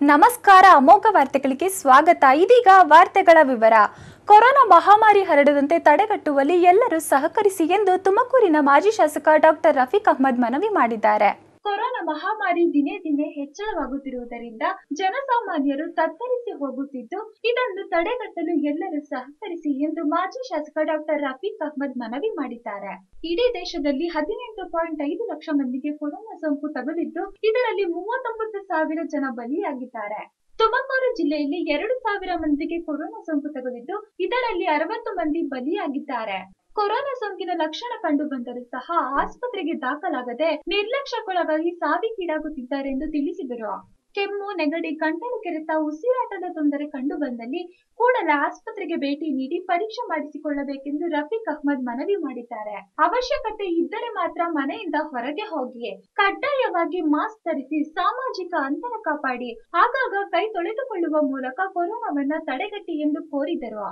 ನಮಸ್ಕಾರ ಅಮೋಘ ವಾರ್ತೆಗಳಿಗೆ ಸ್ವಾಗತ ಇದೀಗ ವಾರ್ತೆಗಳ ವಿವರ ಕೊರೋನಾ ಮಹಾಮಾರಿ ಹರಡದಂತೆ ತಡೆಗಟ್ಟುವಲ್ಲಿ ಎಲ್ಲರೂ ಸಹಕರಿಸಿ ಎಂದು ತುಮಕೂರಿನ ಮಾಜಿ ಶಾಸಕ ಡಾಕ್ಟರ್ ರಫೀಕ್ ಅಹ್ಮದ್ ಮನವಿ ಮಾಡಿದ್ದಾರೆ ಕೊರೋನಾ ಮಹಾಮಾರಿ ದಿನೇ ದಿನೇ ಹೆಚ್ಚಳವಾಗುತ್ತಿರುವುದರಿಂದ ಜನಸಾಮಾನ್ಯರು ತತ್ತರಿಸಿ ಹೋಗುತ್ತಿದ್ದು ಇದನ್ನು ತಡೆಗಟ್ಟಲು ಎಲ್ಲರೂ ಸಹಕರಿಸಿ ಎಂದು ಮಾಜಿ ಶಾಸಕ ಡಾಕ್ಟರ್ ರಫೀಕ್ ಅಹ್ಮದ್ ಮನವಿ ಮಾಡಿದ್ದಾರೆ ಇಡೀ ದೇಶದಲ್ಲಿ ಹದಿನೆಂಟು ಪಾಯಿಂಟ್ ಐದು ಲಕ್ಷ ಮಂದಿಗೆ ಕೊರೋನಾ ಸೋಂಕು ತಗುಲಿದ್ದು ಇದರಲ್ಲಿ ಮೂವತ್ತೊಂಬತ್ತು ಸಾವಿರ ಜನ ಬಲಿಯಾಗಿದ್ದಾರೆ ತುಮಕೂರು ಜಿಲ್ಲೆಯಲ್ಲಿ ಎರಡು ಸಾವಿರ ಮಂದಿಗೆ ಕೊರೋನಾ ಸೋಂಕು ತಗುಲಿದ್ದು ಇದರಲ್ಲಿ ಅರವತ್ತು ಮಂದಿ ಬಲಿಯಾಗಿದ್ದಾರೆ ಕೊರೋನಾ ಸೋಂಕಿನ ಲಕ್ಷಣ ಕಂಡು ಬಂದರೂ ಸಹ ಆಸ್ಪತ್ರೆಗೆ ದಾಖಲಾಗದೆ ನಿರ್ಲಕ್ಷ್ಯಕ್ಕೊಳಗಾಗಿ ಸಾವಿಗೀಡಾಗುತ್ತಿದ್ದಾರೆ ಎಂದು ತಿಳಿಸಿದರು ಕೆಮ್ಮು ನೆಗಡಿ ಗಂಟಲು ಕೆರೆತ ಉಸಿರಾಟದ ತೊಂದರೆ ಕಂಡು ಬಂದಲ್ಲಿ ಕೂಡಲೇ ಆಸ್ಪತ್ರೆಗೆ ಭೇಟಿ ನೀಡಿ ಪರೀಕ್ಷೆ ಮಾಡಿಸಿಕೊಳ್ಳಬೇಕೆಂದು ರಫೀಕ್ ಅಹ್ಮದ್ ಮನವಿ ಮಾಡಿದ್ದಾರೆ ಅವಶ್ಯಕತೆ ಇದ್ದರೆ ಮಾತ್ರ ಮನೆಯಿಂದ ಹೊರಗೆ ಹೋಗಿ ಕಡ್ಡಾಯವಾಗಿ ಮಾಸ್ಕ್ ಧರಿಸಿ ಸಾಮಾಜಿಕ ಅಂತರ ಕಾಪಾಡಿ ಆಗಾಗ ಕೈ ತೊಳೆದುಕೊಳ್ಳುವ ಮೂಲಕ ಕೊರೋನಾವನ್ನ ತಡೆಗಟ್ಟಿ ಎಂದು ಕೋರಿದರು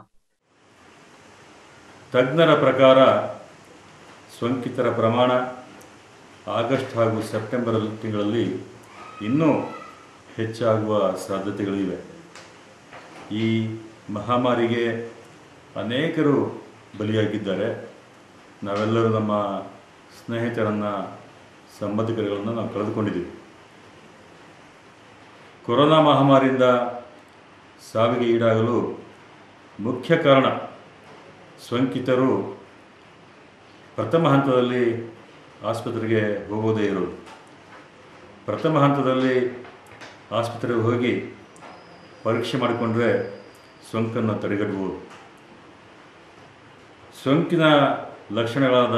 ತಜ್ಞರ ಪ್ರಕಾರ ಸೋಂಕಿತರ ಪ್ರಮಾಣ ಆಗಸ್ಟ್ ಹಾಗೂ ಸೆಪ್ಟೆಂಬರ್ ತಿಂಗಳಲ್ಲಿ ಇನ್ನೂ ಹೆಚ್ಚಾಗುವ ಸಾಧ್ಯತೆಗಳಿವೆ ಈ ಮಹಾಮಾರಿಗೆ ಅನೇಕರು ಬಲಿಯಾಗಿದ್ದಾರೆ ನಾವೆಲ್ಲರೂ ನಮ್ಮ ಸ್ನೇಹಿತರನ್ನು ಸಂಬಂಧಿಕರುಗಳನ್ನು ನಾವು ಕಳೆದುಕೊಂಡಿದ್ದೀವಿ ಕೊರೋನಾ ಮಹಾಮಾರಿಯಿಂದ ಸಾವಿಗೆ ಈಡಾಗಲು ಮುಖ್ಯ ಕಾರಣ ಸೋಂಕಿತರು ಪ್ರಥಮ ಹಂತದಲ್ಲಿ ಆಸ್ಪತ್ರೆಗೆ ಹೋಗೋದೇ ಇರೋದು ಪ್ರಥಮ ಹಂತದಲ್ಲಿ ಆಸ್ಪತ್ರೆಗೆ ಹೋಗಿ ಪರೀಕ್ಷೆ ಮಾಡಿಕೊಂಡ್ರೆ ಸೋಂಕನ್ನು ತಡೆಗಟ್ಟಬಹುದು ಸೋಂಕಿನ ಲಕ್ಷಣಗಳಾದ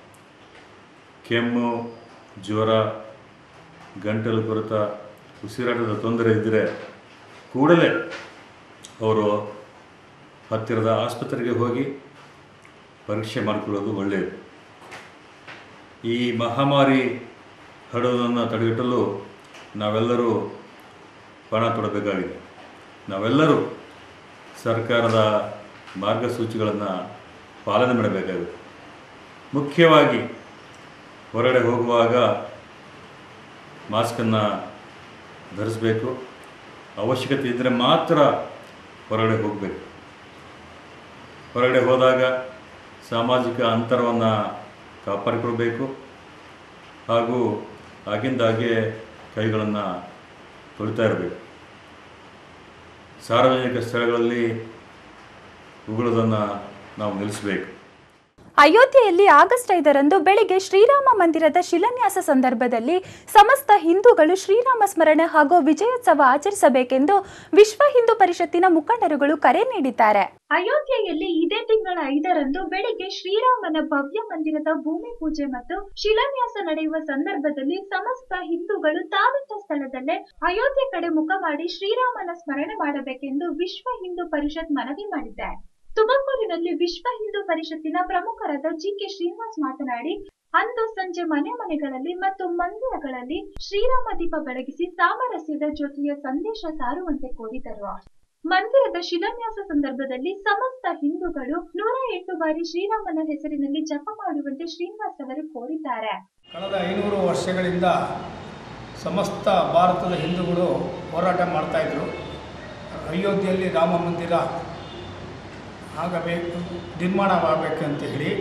ಕೆಮ್ಮು ಜ್ವರ ಗಂಟಲು ಕೊರೆತ ಉಸಿರಾಟದ ತೊಂದರೆ ಇದ್ದರೆ ಕೂಡಲೇ ಅವರು ಹತ್ತಿರದ ಆಸ್ಪತ್ರೆಗೆ ಹೋಗಿ ಪರೀಕ್ಷೆ ಮಾಡಿಕೊಳ್ಳೋದು ಒಳ್ಳೆಯದು ಈ ಮಹಾಮಾರಿ ಹರಡೋದನ್ನು ತಡೆಗಟ್ಟಲು ನಾವೆಲ್ಲರೂ ಪಣ ತೊಡಬೇಕಾಗಿದೆ ನಾವೆಲ್ಲರೂ ಸರ್ಕಾರದ ಮಾರ್ಗಸೂಚಿಗಳನ್ನು ಪಾಲನೆ ಮಾಡಬೇಕಾಗಿದೆ ಮುಖ್ಯವಾಗಿ ಹೊರಗಡೆ ಹೋಗುವಾಗ ಮಾಸ್ಕನ್ನು ಧರಿಸಬೇಕು ಅವಶ್ಯಕತೆ ಇದ್ದರೆ ಮಾತ್ರ ಹೊರಗಡೆ ಹೋಗಬೇಕು ಹೊರಗಡೆ ಹೋದಾಗ ಸಾಮಾಜಿಕ ಅಂತರವನ್ನು ಕಾಪಾಡಿಕೊಳ್ಬೇಕು ಹಾಗೂ ಆಗಿಂದಾಗೆ ಕೈಗಳನ್ನು ತೊಳಿತಾ ಇರಬೇಕು ಸಾರ್ವಜನಿಕ ಸ್ಥಳಗಳಲ್ಲಿ ಉಗುಳೋದನ್ನು ನಾವು ನಿಲ್ಲಿಸಬೇಕು ಅಯೋಧ್ಯೆಯಲ್ಲಿ ಆಗಸ್ಟ್ ಐದರಂದು ಬೆಳಿಗ್ಗೆ ಶ್ರೀರಾಮ ಮಂದಿರದ ಶಿಲಾನ್ಯಾಸ ಸಂದರ್ಭದಲ್ಲಿ ಸಮಸ್ತ ಹಿಂದೂಗಳು ಶ್ರೀರಾಮ ಸ್ಮರಣೆ ಹಾಗೂ ವಿಜಯೋತ್ಸವ ಆಚರಿಸಬೇಕೆಂದು ವಿಶ್ವ ಹಿಂದೂ ಪರಿಷತ್ತಿನ ಮುಖಂಡರುಗಳು ಕರೆ ನೀಡಿದ್ದಾರೆ ಅಯೋಧ್ಯೆಯಲ್ಲಿ ಇದೇ ತಿಂಗಳ ಐದರಂದು ಬೆಳಿಗ್ಗೆ ಶ್ರೀರಾಮನ ಭವ್ಯ ಮಂದಿರದ ಭೂಮಿ ಪೂಜೆ ಮತ್ತು ಶಿಲಾನ್ಯಾಸ ನಡೆಯುವ ಸಂದರ್ಭದಲ್ಲಿ ಸಮಸ್ತ ಹಿಂದೂಗಳು ತಾವಿದ್ದ ಸ್ಥಳದಲ್ಲೇ ಅಯೋಧ್ಯೆ ಕಡೆ ಮುಖ ಮಾಡಿ ಶ್ರೀರಾಮನ ಸ್ಮರಣೆ ಮಾಡಬೇಕೆಂದು ವಿಶ್ವ ಹಿಂದೂ ಪರಿಷತ್ ಮನವಿ ಮಾಡಿದೆ ತುಮಕೂರಿನಲ್ಲಿ ವಿಶ್ವ ಹಿಂದೂ ಪರಿಷತ್ತಿನ ಪ್ರಮುಖರಾದ ಜಿ ಕೆ ಶ್ರೀನಿವಾಸ್ ಮಾತನಾಡಿ ಅಂದು ಸಂಜೆ ಮನೆ ಮನೆಗಳಲ್ಲಿ ಮತ್ತು ಮಂದಿರಗಳಲ್ಲಿ ಶ್ರೀರಾಮ ದೀಪ ಬೆಳಗಿಸಿ ಸಾಮರಸ್ಯದ ಜೊತೆಯ ಸಂದೇಶ ಸಾರುವಂತೆ ಕೋರಿದರು ಮಂದಿರದ ಶಿಲಾನ್ಯಾಸ ಸಂದರ್ಭದಲ್ಲಿ ಸಮಸ್ತ ಹಿಂದೂಗಳು ನೂರ ಎಂಟು ಬಾರಿ ಶ್ರೀರಾಮನ ಹೆಸರಿನಲ್ಲಿ ಜಪ ಮಾಡುವಂತೆ ಶ್ರೀನಿವಾಸ್ ಅವರು ಕೋರಿದ್ದಾರೆ ಕಳೆದ ಐನೂರು ವರ್ಷಗಳಿಂದ ಸಮಸ್ತ ಭಾರತದ ಹಿಂದೂಗಳು ಹೋರಾಟ ಮಾಡ್ತಾಯಿದ್ರು ಅಯೋಧ್ಯೆಯಲ್ಲಿ ರಾಮ ಮಂದಿರ ಆಗಬೇಕು ನಿರ್ಮಾಣವಾಗಬೇಕು ಅಂತ ಹೇಳಿ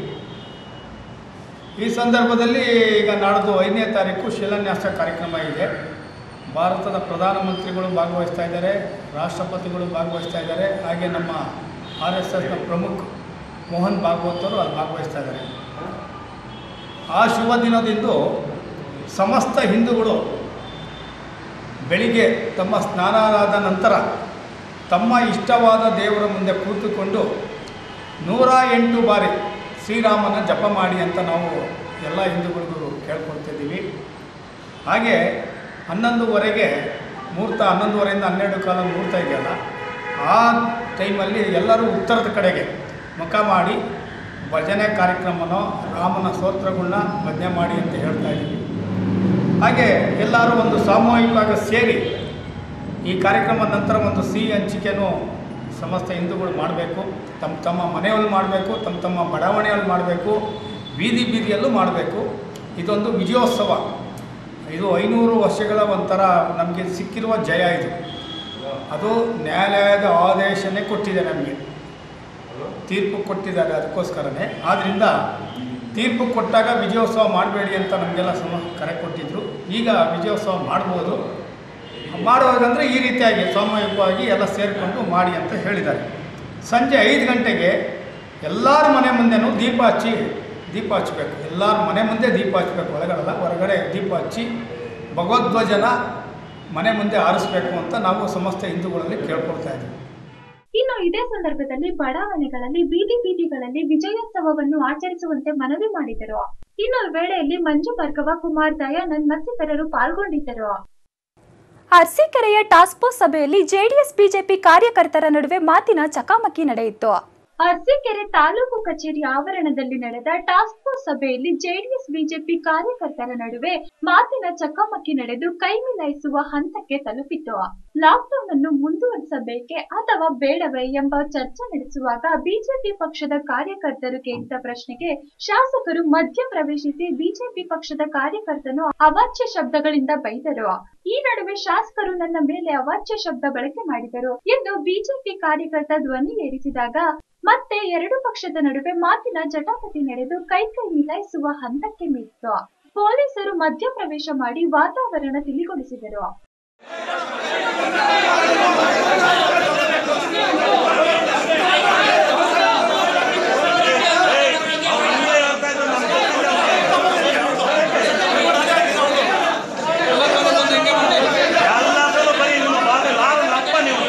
ಈ ಸಂದರ್ಭದಲ್ಲಿ ಈಗ ನಾಡ್ದು ಐದನೇ ತಾರೀಕು ಶಿಲಾನ್ಯಾಸ ಕಾರ್ಯಕ್ರಮ ಇದೆ ಭಾರತದ ಪ್ರಧಾನಮಂತ್ರಿಗಳು ಭಾಗವಹಿಸ್ತಾ ಇದ್ದಾರೆ ರಾಷ್ಟ್ರಪತಿಗಳು ಭಾಗವಹಿಸ್ತಾ ಇದ್ದಾರೆ ಹಾಗೆ ನಮ್ಮ ಆರ್ ಎಸ್ ಎಸ್ನ ಪ್ರಮುಖ ಮೋಹನ್ ಭಾಗವತ್ ಅವರು ಅಲ್ಲಿ ಭಾಗವಹಿಸ್ತಾ ಇದ್ದಾರೆ ಆ ಶುಭ ದಿನದಂದು ಸಮಸ್ತ ಹಿಂದೂಗಳು ಬೆಳಿಗ್ಗೆ ತಮ್ಮ ಸ್ನಾನದ ನಂತರ ತಮ್ಮ ಇಷ್ಟವಾದ ದೇವರ ಮುಂದೆ ಕೂತುಕೊಂಡು ನೂರ ಎಂಟು ಬಾರಿ ಶ್ರೀರಾಮನ ಜಪ ಮಾಡಿ ಅಂತ ನಾವು ಎಲ್ಲ ಹಿಂದೂಗಳಿಗೂ ಕೇಳ್ಕೊಳ್ತಿದ್ದೀವಿ ಹಾಗೆ ಹನ್ನೊಂದುವರೆಗೆ ಮುಹೂರ್ತ ಹನ್ನೊಂದುವರೆಯಿಂದ ಹನ್ನೆರಡು ಕಾಲ ಮುಹೂರ್ತ ಇದೆಯಲ್ಲ ಆ ಟೈಮಲ್ಲಿ ಎಲ್ಲರೂ ಉತ್ತರದ ಕಡೆಗೆ ಮುಖ ಮಾಡಿ ಭಜನೆ ಕಾರ್ಯಕ್ರಮನೋ ರಾಮನ ಸ್ತೋತ್ರಗಳನ್ನ ಭಜನೆ ಮಾಡಿ ಅಂತ ಹೇಳ್ತಾ ಇದ್ದೀವಿ ಹಾಗೆ ಎಲ್ಲರೂ ಒಂದು ಸಾಮೂಹಿಕವಾಗಿ ಸೇರಿ ಈ ಕಾರ್ಯಕ್ರಮದ ನಂತರ ಒಂದು ಸಿಹಿ ಹಂಚಿಕೆನೂ ಸಮಸ್ತ ಹಿಂದೂಗಳು ಮಾಡಬೇಕು ತಮ್ಮ ತಮ್ಮ ಮನೆಯಲ್ಲಿ ಮಾಡಬೇಕು ತಮ್ಮ ತಮ್ಮ ಬಡಾವಣೆಯಲ್ಲಿ ಮಾಡಬೇಕು ಬೀದಿ ಬೀದಿಯಲ್ಲೂ ಮಾಡಬೇಕು ಇದೊಂದು ವಿಜಯೋತ್ಸವ ಇದು ಐನೂರು ವರ್ಷಗಳ ಒಂಥರ ನಮಗೆ ಸಿಕ್ಕಿರುವ ಜಯ ಇದು ಅದು ನ್ಯಾಯಾಲಯದ ಆದೇಶನೇ ಕೊಟ್ಟಿದೆ ನಮಗೆ ತೀರ್ಪು ಕೊಟ್ಟಿದ್ದಾರೆ ಅದಕ್ಕೋಸ್ಕರನೇ ಆದ್ದರಿಂದ ತೀರ್ಪು ಕೊಟ್ಟಾಗ ವಿಜಯೋತ್ಸವ ಮಾಡಬೇಡಿ ಅಂತ ನಮಗೆಲ್ಲ ಸಮ ಕರೆ ಕೊಟ್ಟಿದ್ದರು ಈಗ ವಿಜಯೋತ್ಸವ ಮಾಡ್ಬೋದು ಮಾಡೋದಂದರೆ ಈ ರೀತಿಯಾಗಿ ಸಾಮೂಹಿಕವಾಗಿ ಎಲ್ಲ ಸೇರಿಕೊಂಡು ಮಾಡಿ ಅಂತ ಹೇಳಿದ್ದಾರೆ ಸಂಜೆ ಐದು ಗಂಟೆಗೆ ಎಲ್ಲರ ಮನೆ ಮುಂದೆನೂ ದೀಪ ಹಚ್ಚಿ ದೀಪ ಹಚ್ಚಬೇಕು ಎಲ್ಲರ ಮನೆ ಮುಂದೆ ದೀಪ ಹಚ್ಚಬೇಕು ಒಳಗಡೆಲ್ಲ ಹೊರಗಡೆ ದೀಪ ಹಚ್ಚಿ ಭಗವದ್ಧ್ವಜನ ಮನೆ ಮುಂದೆ ಆರಿಸ್ಬೇಕು ಅಂತ ನಾವು ಸಮಸ್ತ ಹಿಂದೂಗಳಲ್ಲಿ ಕೇಳ್ಕೊಳ್ತಾ ಇದ್ದೀವಿ ಇನ್ನು ಇದೇ ಸಂದರ್ಭದಲ್ಲಿ ಬಡಾವಣೆಗಳಲ್ಲಿ ಬೀದಿ ಬೀದಿಗಳಲ್ಲಿ ವಿಜಯೋತ್ಸವವನ್ನು ಆಚರಿಸುವಂತೆ ಮನವಿ ಮಾಡಿದರು ಇನ್ನು ವೇಳೆಯಲ್ಲಿ ಮಂಜು ಭಾರ್ಗವ ಕುಮಾರ್ ದಯಾನಂದ್ ಮತ್ತಿತರರು ಪಾಲ್ಗೊಂಡಿದ್ದರು ಅರಸೀಕೆರೆಯ ಟಾಸ್ಕ್ ಫೋರ್ಸ್ ಸಭೆಯಲ್ಲಿ ಜೆಡಿಎಸ್ ಬಿಜೆಪಿ ಕಾರ್ಯಕರ್ತರ ನಡುವೆ ಮಾತಿನ ಚಕಾಮಕಿ ನಡೆಯಿತು ಅರಸೀಕೆರೆ ತಾಲೂಕು ಕಚೇರಿ ಆವರಣದಲ್ಲಿ ನಡೆದ ಟಾಸ್ಕ್ ಫೋರ್ಸ್ ಸಭೆಯಲ್ಲಿ ಜೆಡಿಎಸ್ ಬಿಜೆಪಿ ಕಾರ್ಯಕರ್ತರ ನಡುವೆ ಮಾತಿನ ಚಕಮಕಿ ನಡೆದು ಕೈ ಮಿಲಾಯಿಸುವ ಹಂತಕ್ಕೆ ತಲುಪಿತು ಲಾಕ್ಡೌನ್ ಅನ್ನು ಮುಂದುವರಿಸಬೇಕೆ ಅಥವಾ ಬೇಡವೇ ಎಂಬ ಚರ್ಚೆ ನಡೆಸುವಾಗ ಬಿಜೆಪಿ ಪಕ್ಷದ ಕಾರ್ಯಕರ್ತರು ಕೇಳಿದ ಪ್ರಶ್ನೆಗೆ ಶಾಸಕರು ಮಧ್ಯ ಪ್ರವೇಶಿಸಿ ಬಿಜೆಪಿ ಪಕ್ಷದ ಕಾರ್ಯಕರ್ತನು ಅವಾಚ್ಯ ಶಬ್ದಗಳಿಂದ ಬೈದರು ಈ ನಡುವೆ ಶಾಸಕರು ನನ್ನ ಮೇಲೆ ಅವಾಚ್ಯ ಶಬ್ದ ಬಳಕೆ ಮಾಡಿದರು ಎಂದು ಬಿಜೆಪಿ ಕಾರ್ಯಕರ್ತ ಧ್ವನಿ ಏರಿಸಿದಾಗ ಮತ್ತೆ ಎರಡು ಪಕ್ಷದ ನಡುವೆ ಮಾತಿನ ಜಟಾಪಟಿ ನಡೆದು ಕೈ ಕೈ ಮಿಲಾಯಿಸುವ ಹಂತಕ್ಕೆ ಮೀರಿತು ಪೊಲೀಸರು ಮಧ್ಯಪ್ರವೇಶ ಮಾಡಿ ವಾತಾವರಣ ತಿಳಿಗೊಳಿಸಿದರು ಎಲ್ಲದರಲ್ಲೂ ಬರೀ ನಿಮ್ಮ ಬಾಧೆ ಲಾಭ ಅಪ್ಪ ನೀವು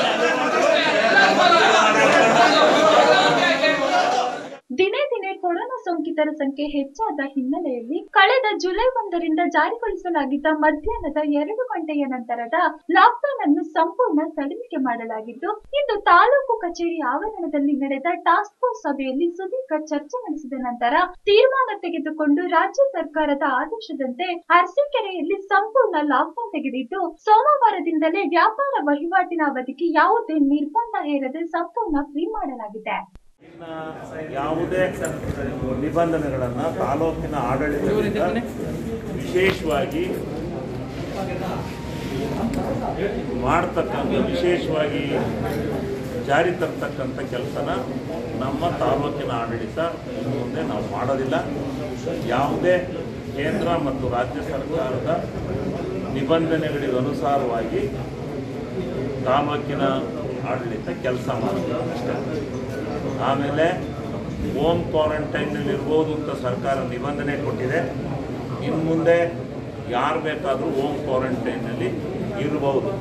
ದಿನೇ ದಿನೇ ಕೊರೋನಾ ಸೋಂಕಿತರ ಸಂಖ್ಯೆ ಹೆಚ್ಚಾದ ಹಿನ್ನೆಲೆಯಲ್ಲಿ ಕಳೆದ ಜುಲೈ ಒಂದರಿಂದ ಜಾರಿಗೊಳಿಸಲಾಗಿದ್ದ ಮಧ್ಯಾಹ್ನದ ಎರಡು ಗಂಟೆಯ ನಂತರದ ಲಾಕ್ಡೌನ್ ಅನ್ನು ಸಂಪೂರ್ಣ ಸಡಿಲಿಕೆ ಮಾಡಲಾಗಿದ್ದು ಇಂದು ತಾಲೂಕು ಕಚೇರಿ ಆವರಣದಲ್ಲಿ ನಡೆದ ಟಾಸ್ಕ್ ಫೋರ್ಸ್ ಸಭೆಯಲ್ಲಿ ಸುದೀರ್ಘ ಚರ್ಚೆ ನಡೆಸಿದ ನಂತರ ತೀರ್ಮಾನ ತೆಗೆದುಕೊಂಡು ರಾಜ್ಯ ಸರ್ಕಾರದ ಆದೇಶದಂತೆ ಅರಸೀಕೆರೆಯಲ್ಲಿ ಸಂಪೂರ್ಣ ಲಾಕ್ಡೌನ್ ತೆಗೆದಿದ್ದು ಸೋಮವಾರದಿಂದಲೇ ವ್ಯಾಪಾರ ವಹಿವಾಟಿನ ಅವಧಿಗೆ ಯಾವುದೇ ನಿರ್ಬಂಧ ಹೇರದೆ ಸಂಪೂರ್ಣ ಫ್ರೀ ಮಾಡಲಾಗಿದೆ ಇನ್ನ ಯಾವುದೇ ನಿಬಂಧನೆಗಳನ್ನು ತಾಲೂಕಿನ ಆಡಳಿತದಿಂದ ವಿಶೇಷವಾಗಿ ಮಾಡ್ತಕ್ಕಂಥ ವಿಶೇಷವಾಗಿ ಜಾರಿ ತರ್ತಕ್ಕಂಥ ಕೆಲಸನ ನಮ್ಮ ತಾಲೂಕಿನ ಆಡಳಿತ ಇನ್ನು ಮುಂದೆ ನಾವು ಮಾಡೋದಿಲ್ಲ ಯಾವುದೇ ಕೇಂದ್ರ ಮತ್ತು ರಾಜ್ಯ ಸರ್ಕಾರದ ನಿಬಂಧನೆಗಳಿಗೆ ಅನುಸಾರವಾಗಿ ತಾಲೂಕಿನ ಆಡಳಿತ ಕೆಲಸ ಮಾಡಬೇಕು ಅಷ್ಟೇ ಆಮೇಲೆ ಹೋಮ್ ಕ್ವಾರಂಟೈನಲ್ಲಿ ಇರ್ಬೋದು ಅಂತ ಸರ್ಕಾರ ನಿಬಂಧನೆ ಕೊಟ್ಟಿದೆ ಇನ್ನು ಮುಂದೆ ಯಾರು ಬೇಕಾದರೂ ಹೋಮ್ ಕ್ವಾರಂಟೈನಲ್ಲಿ ಇರ್ಬೋದು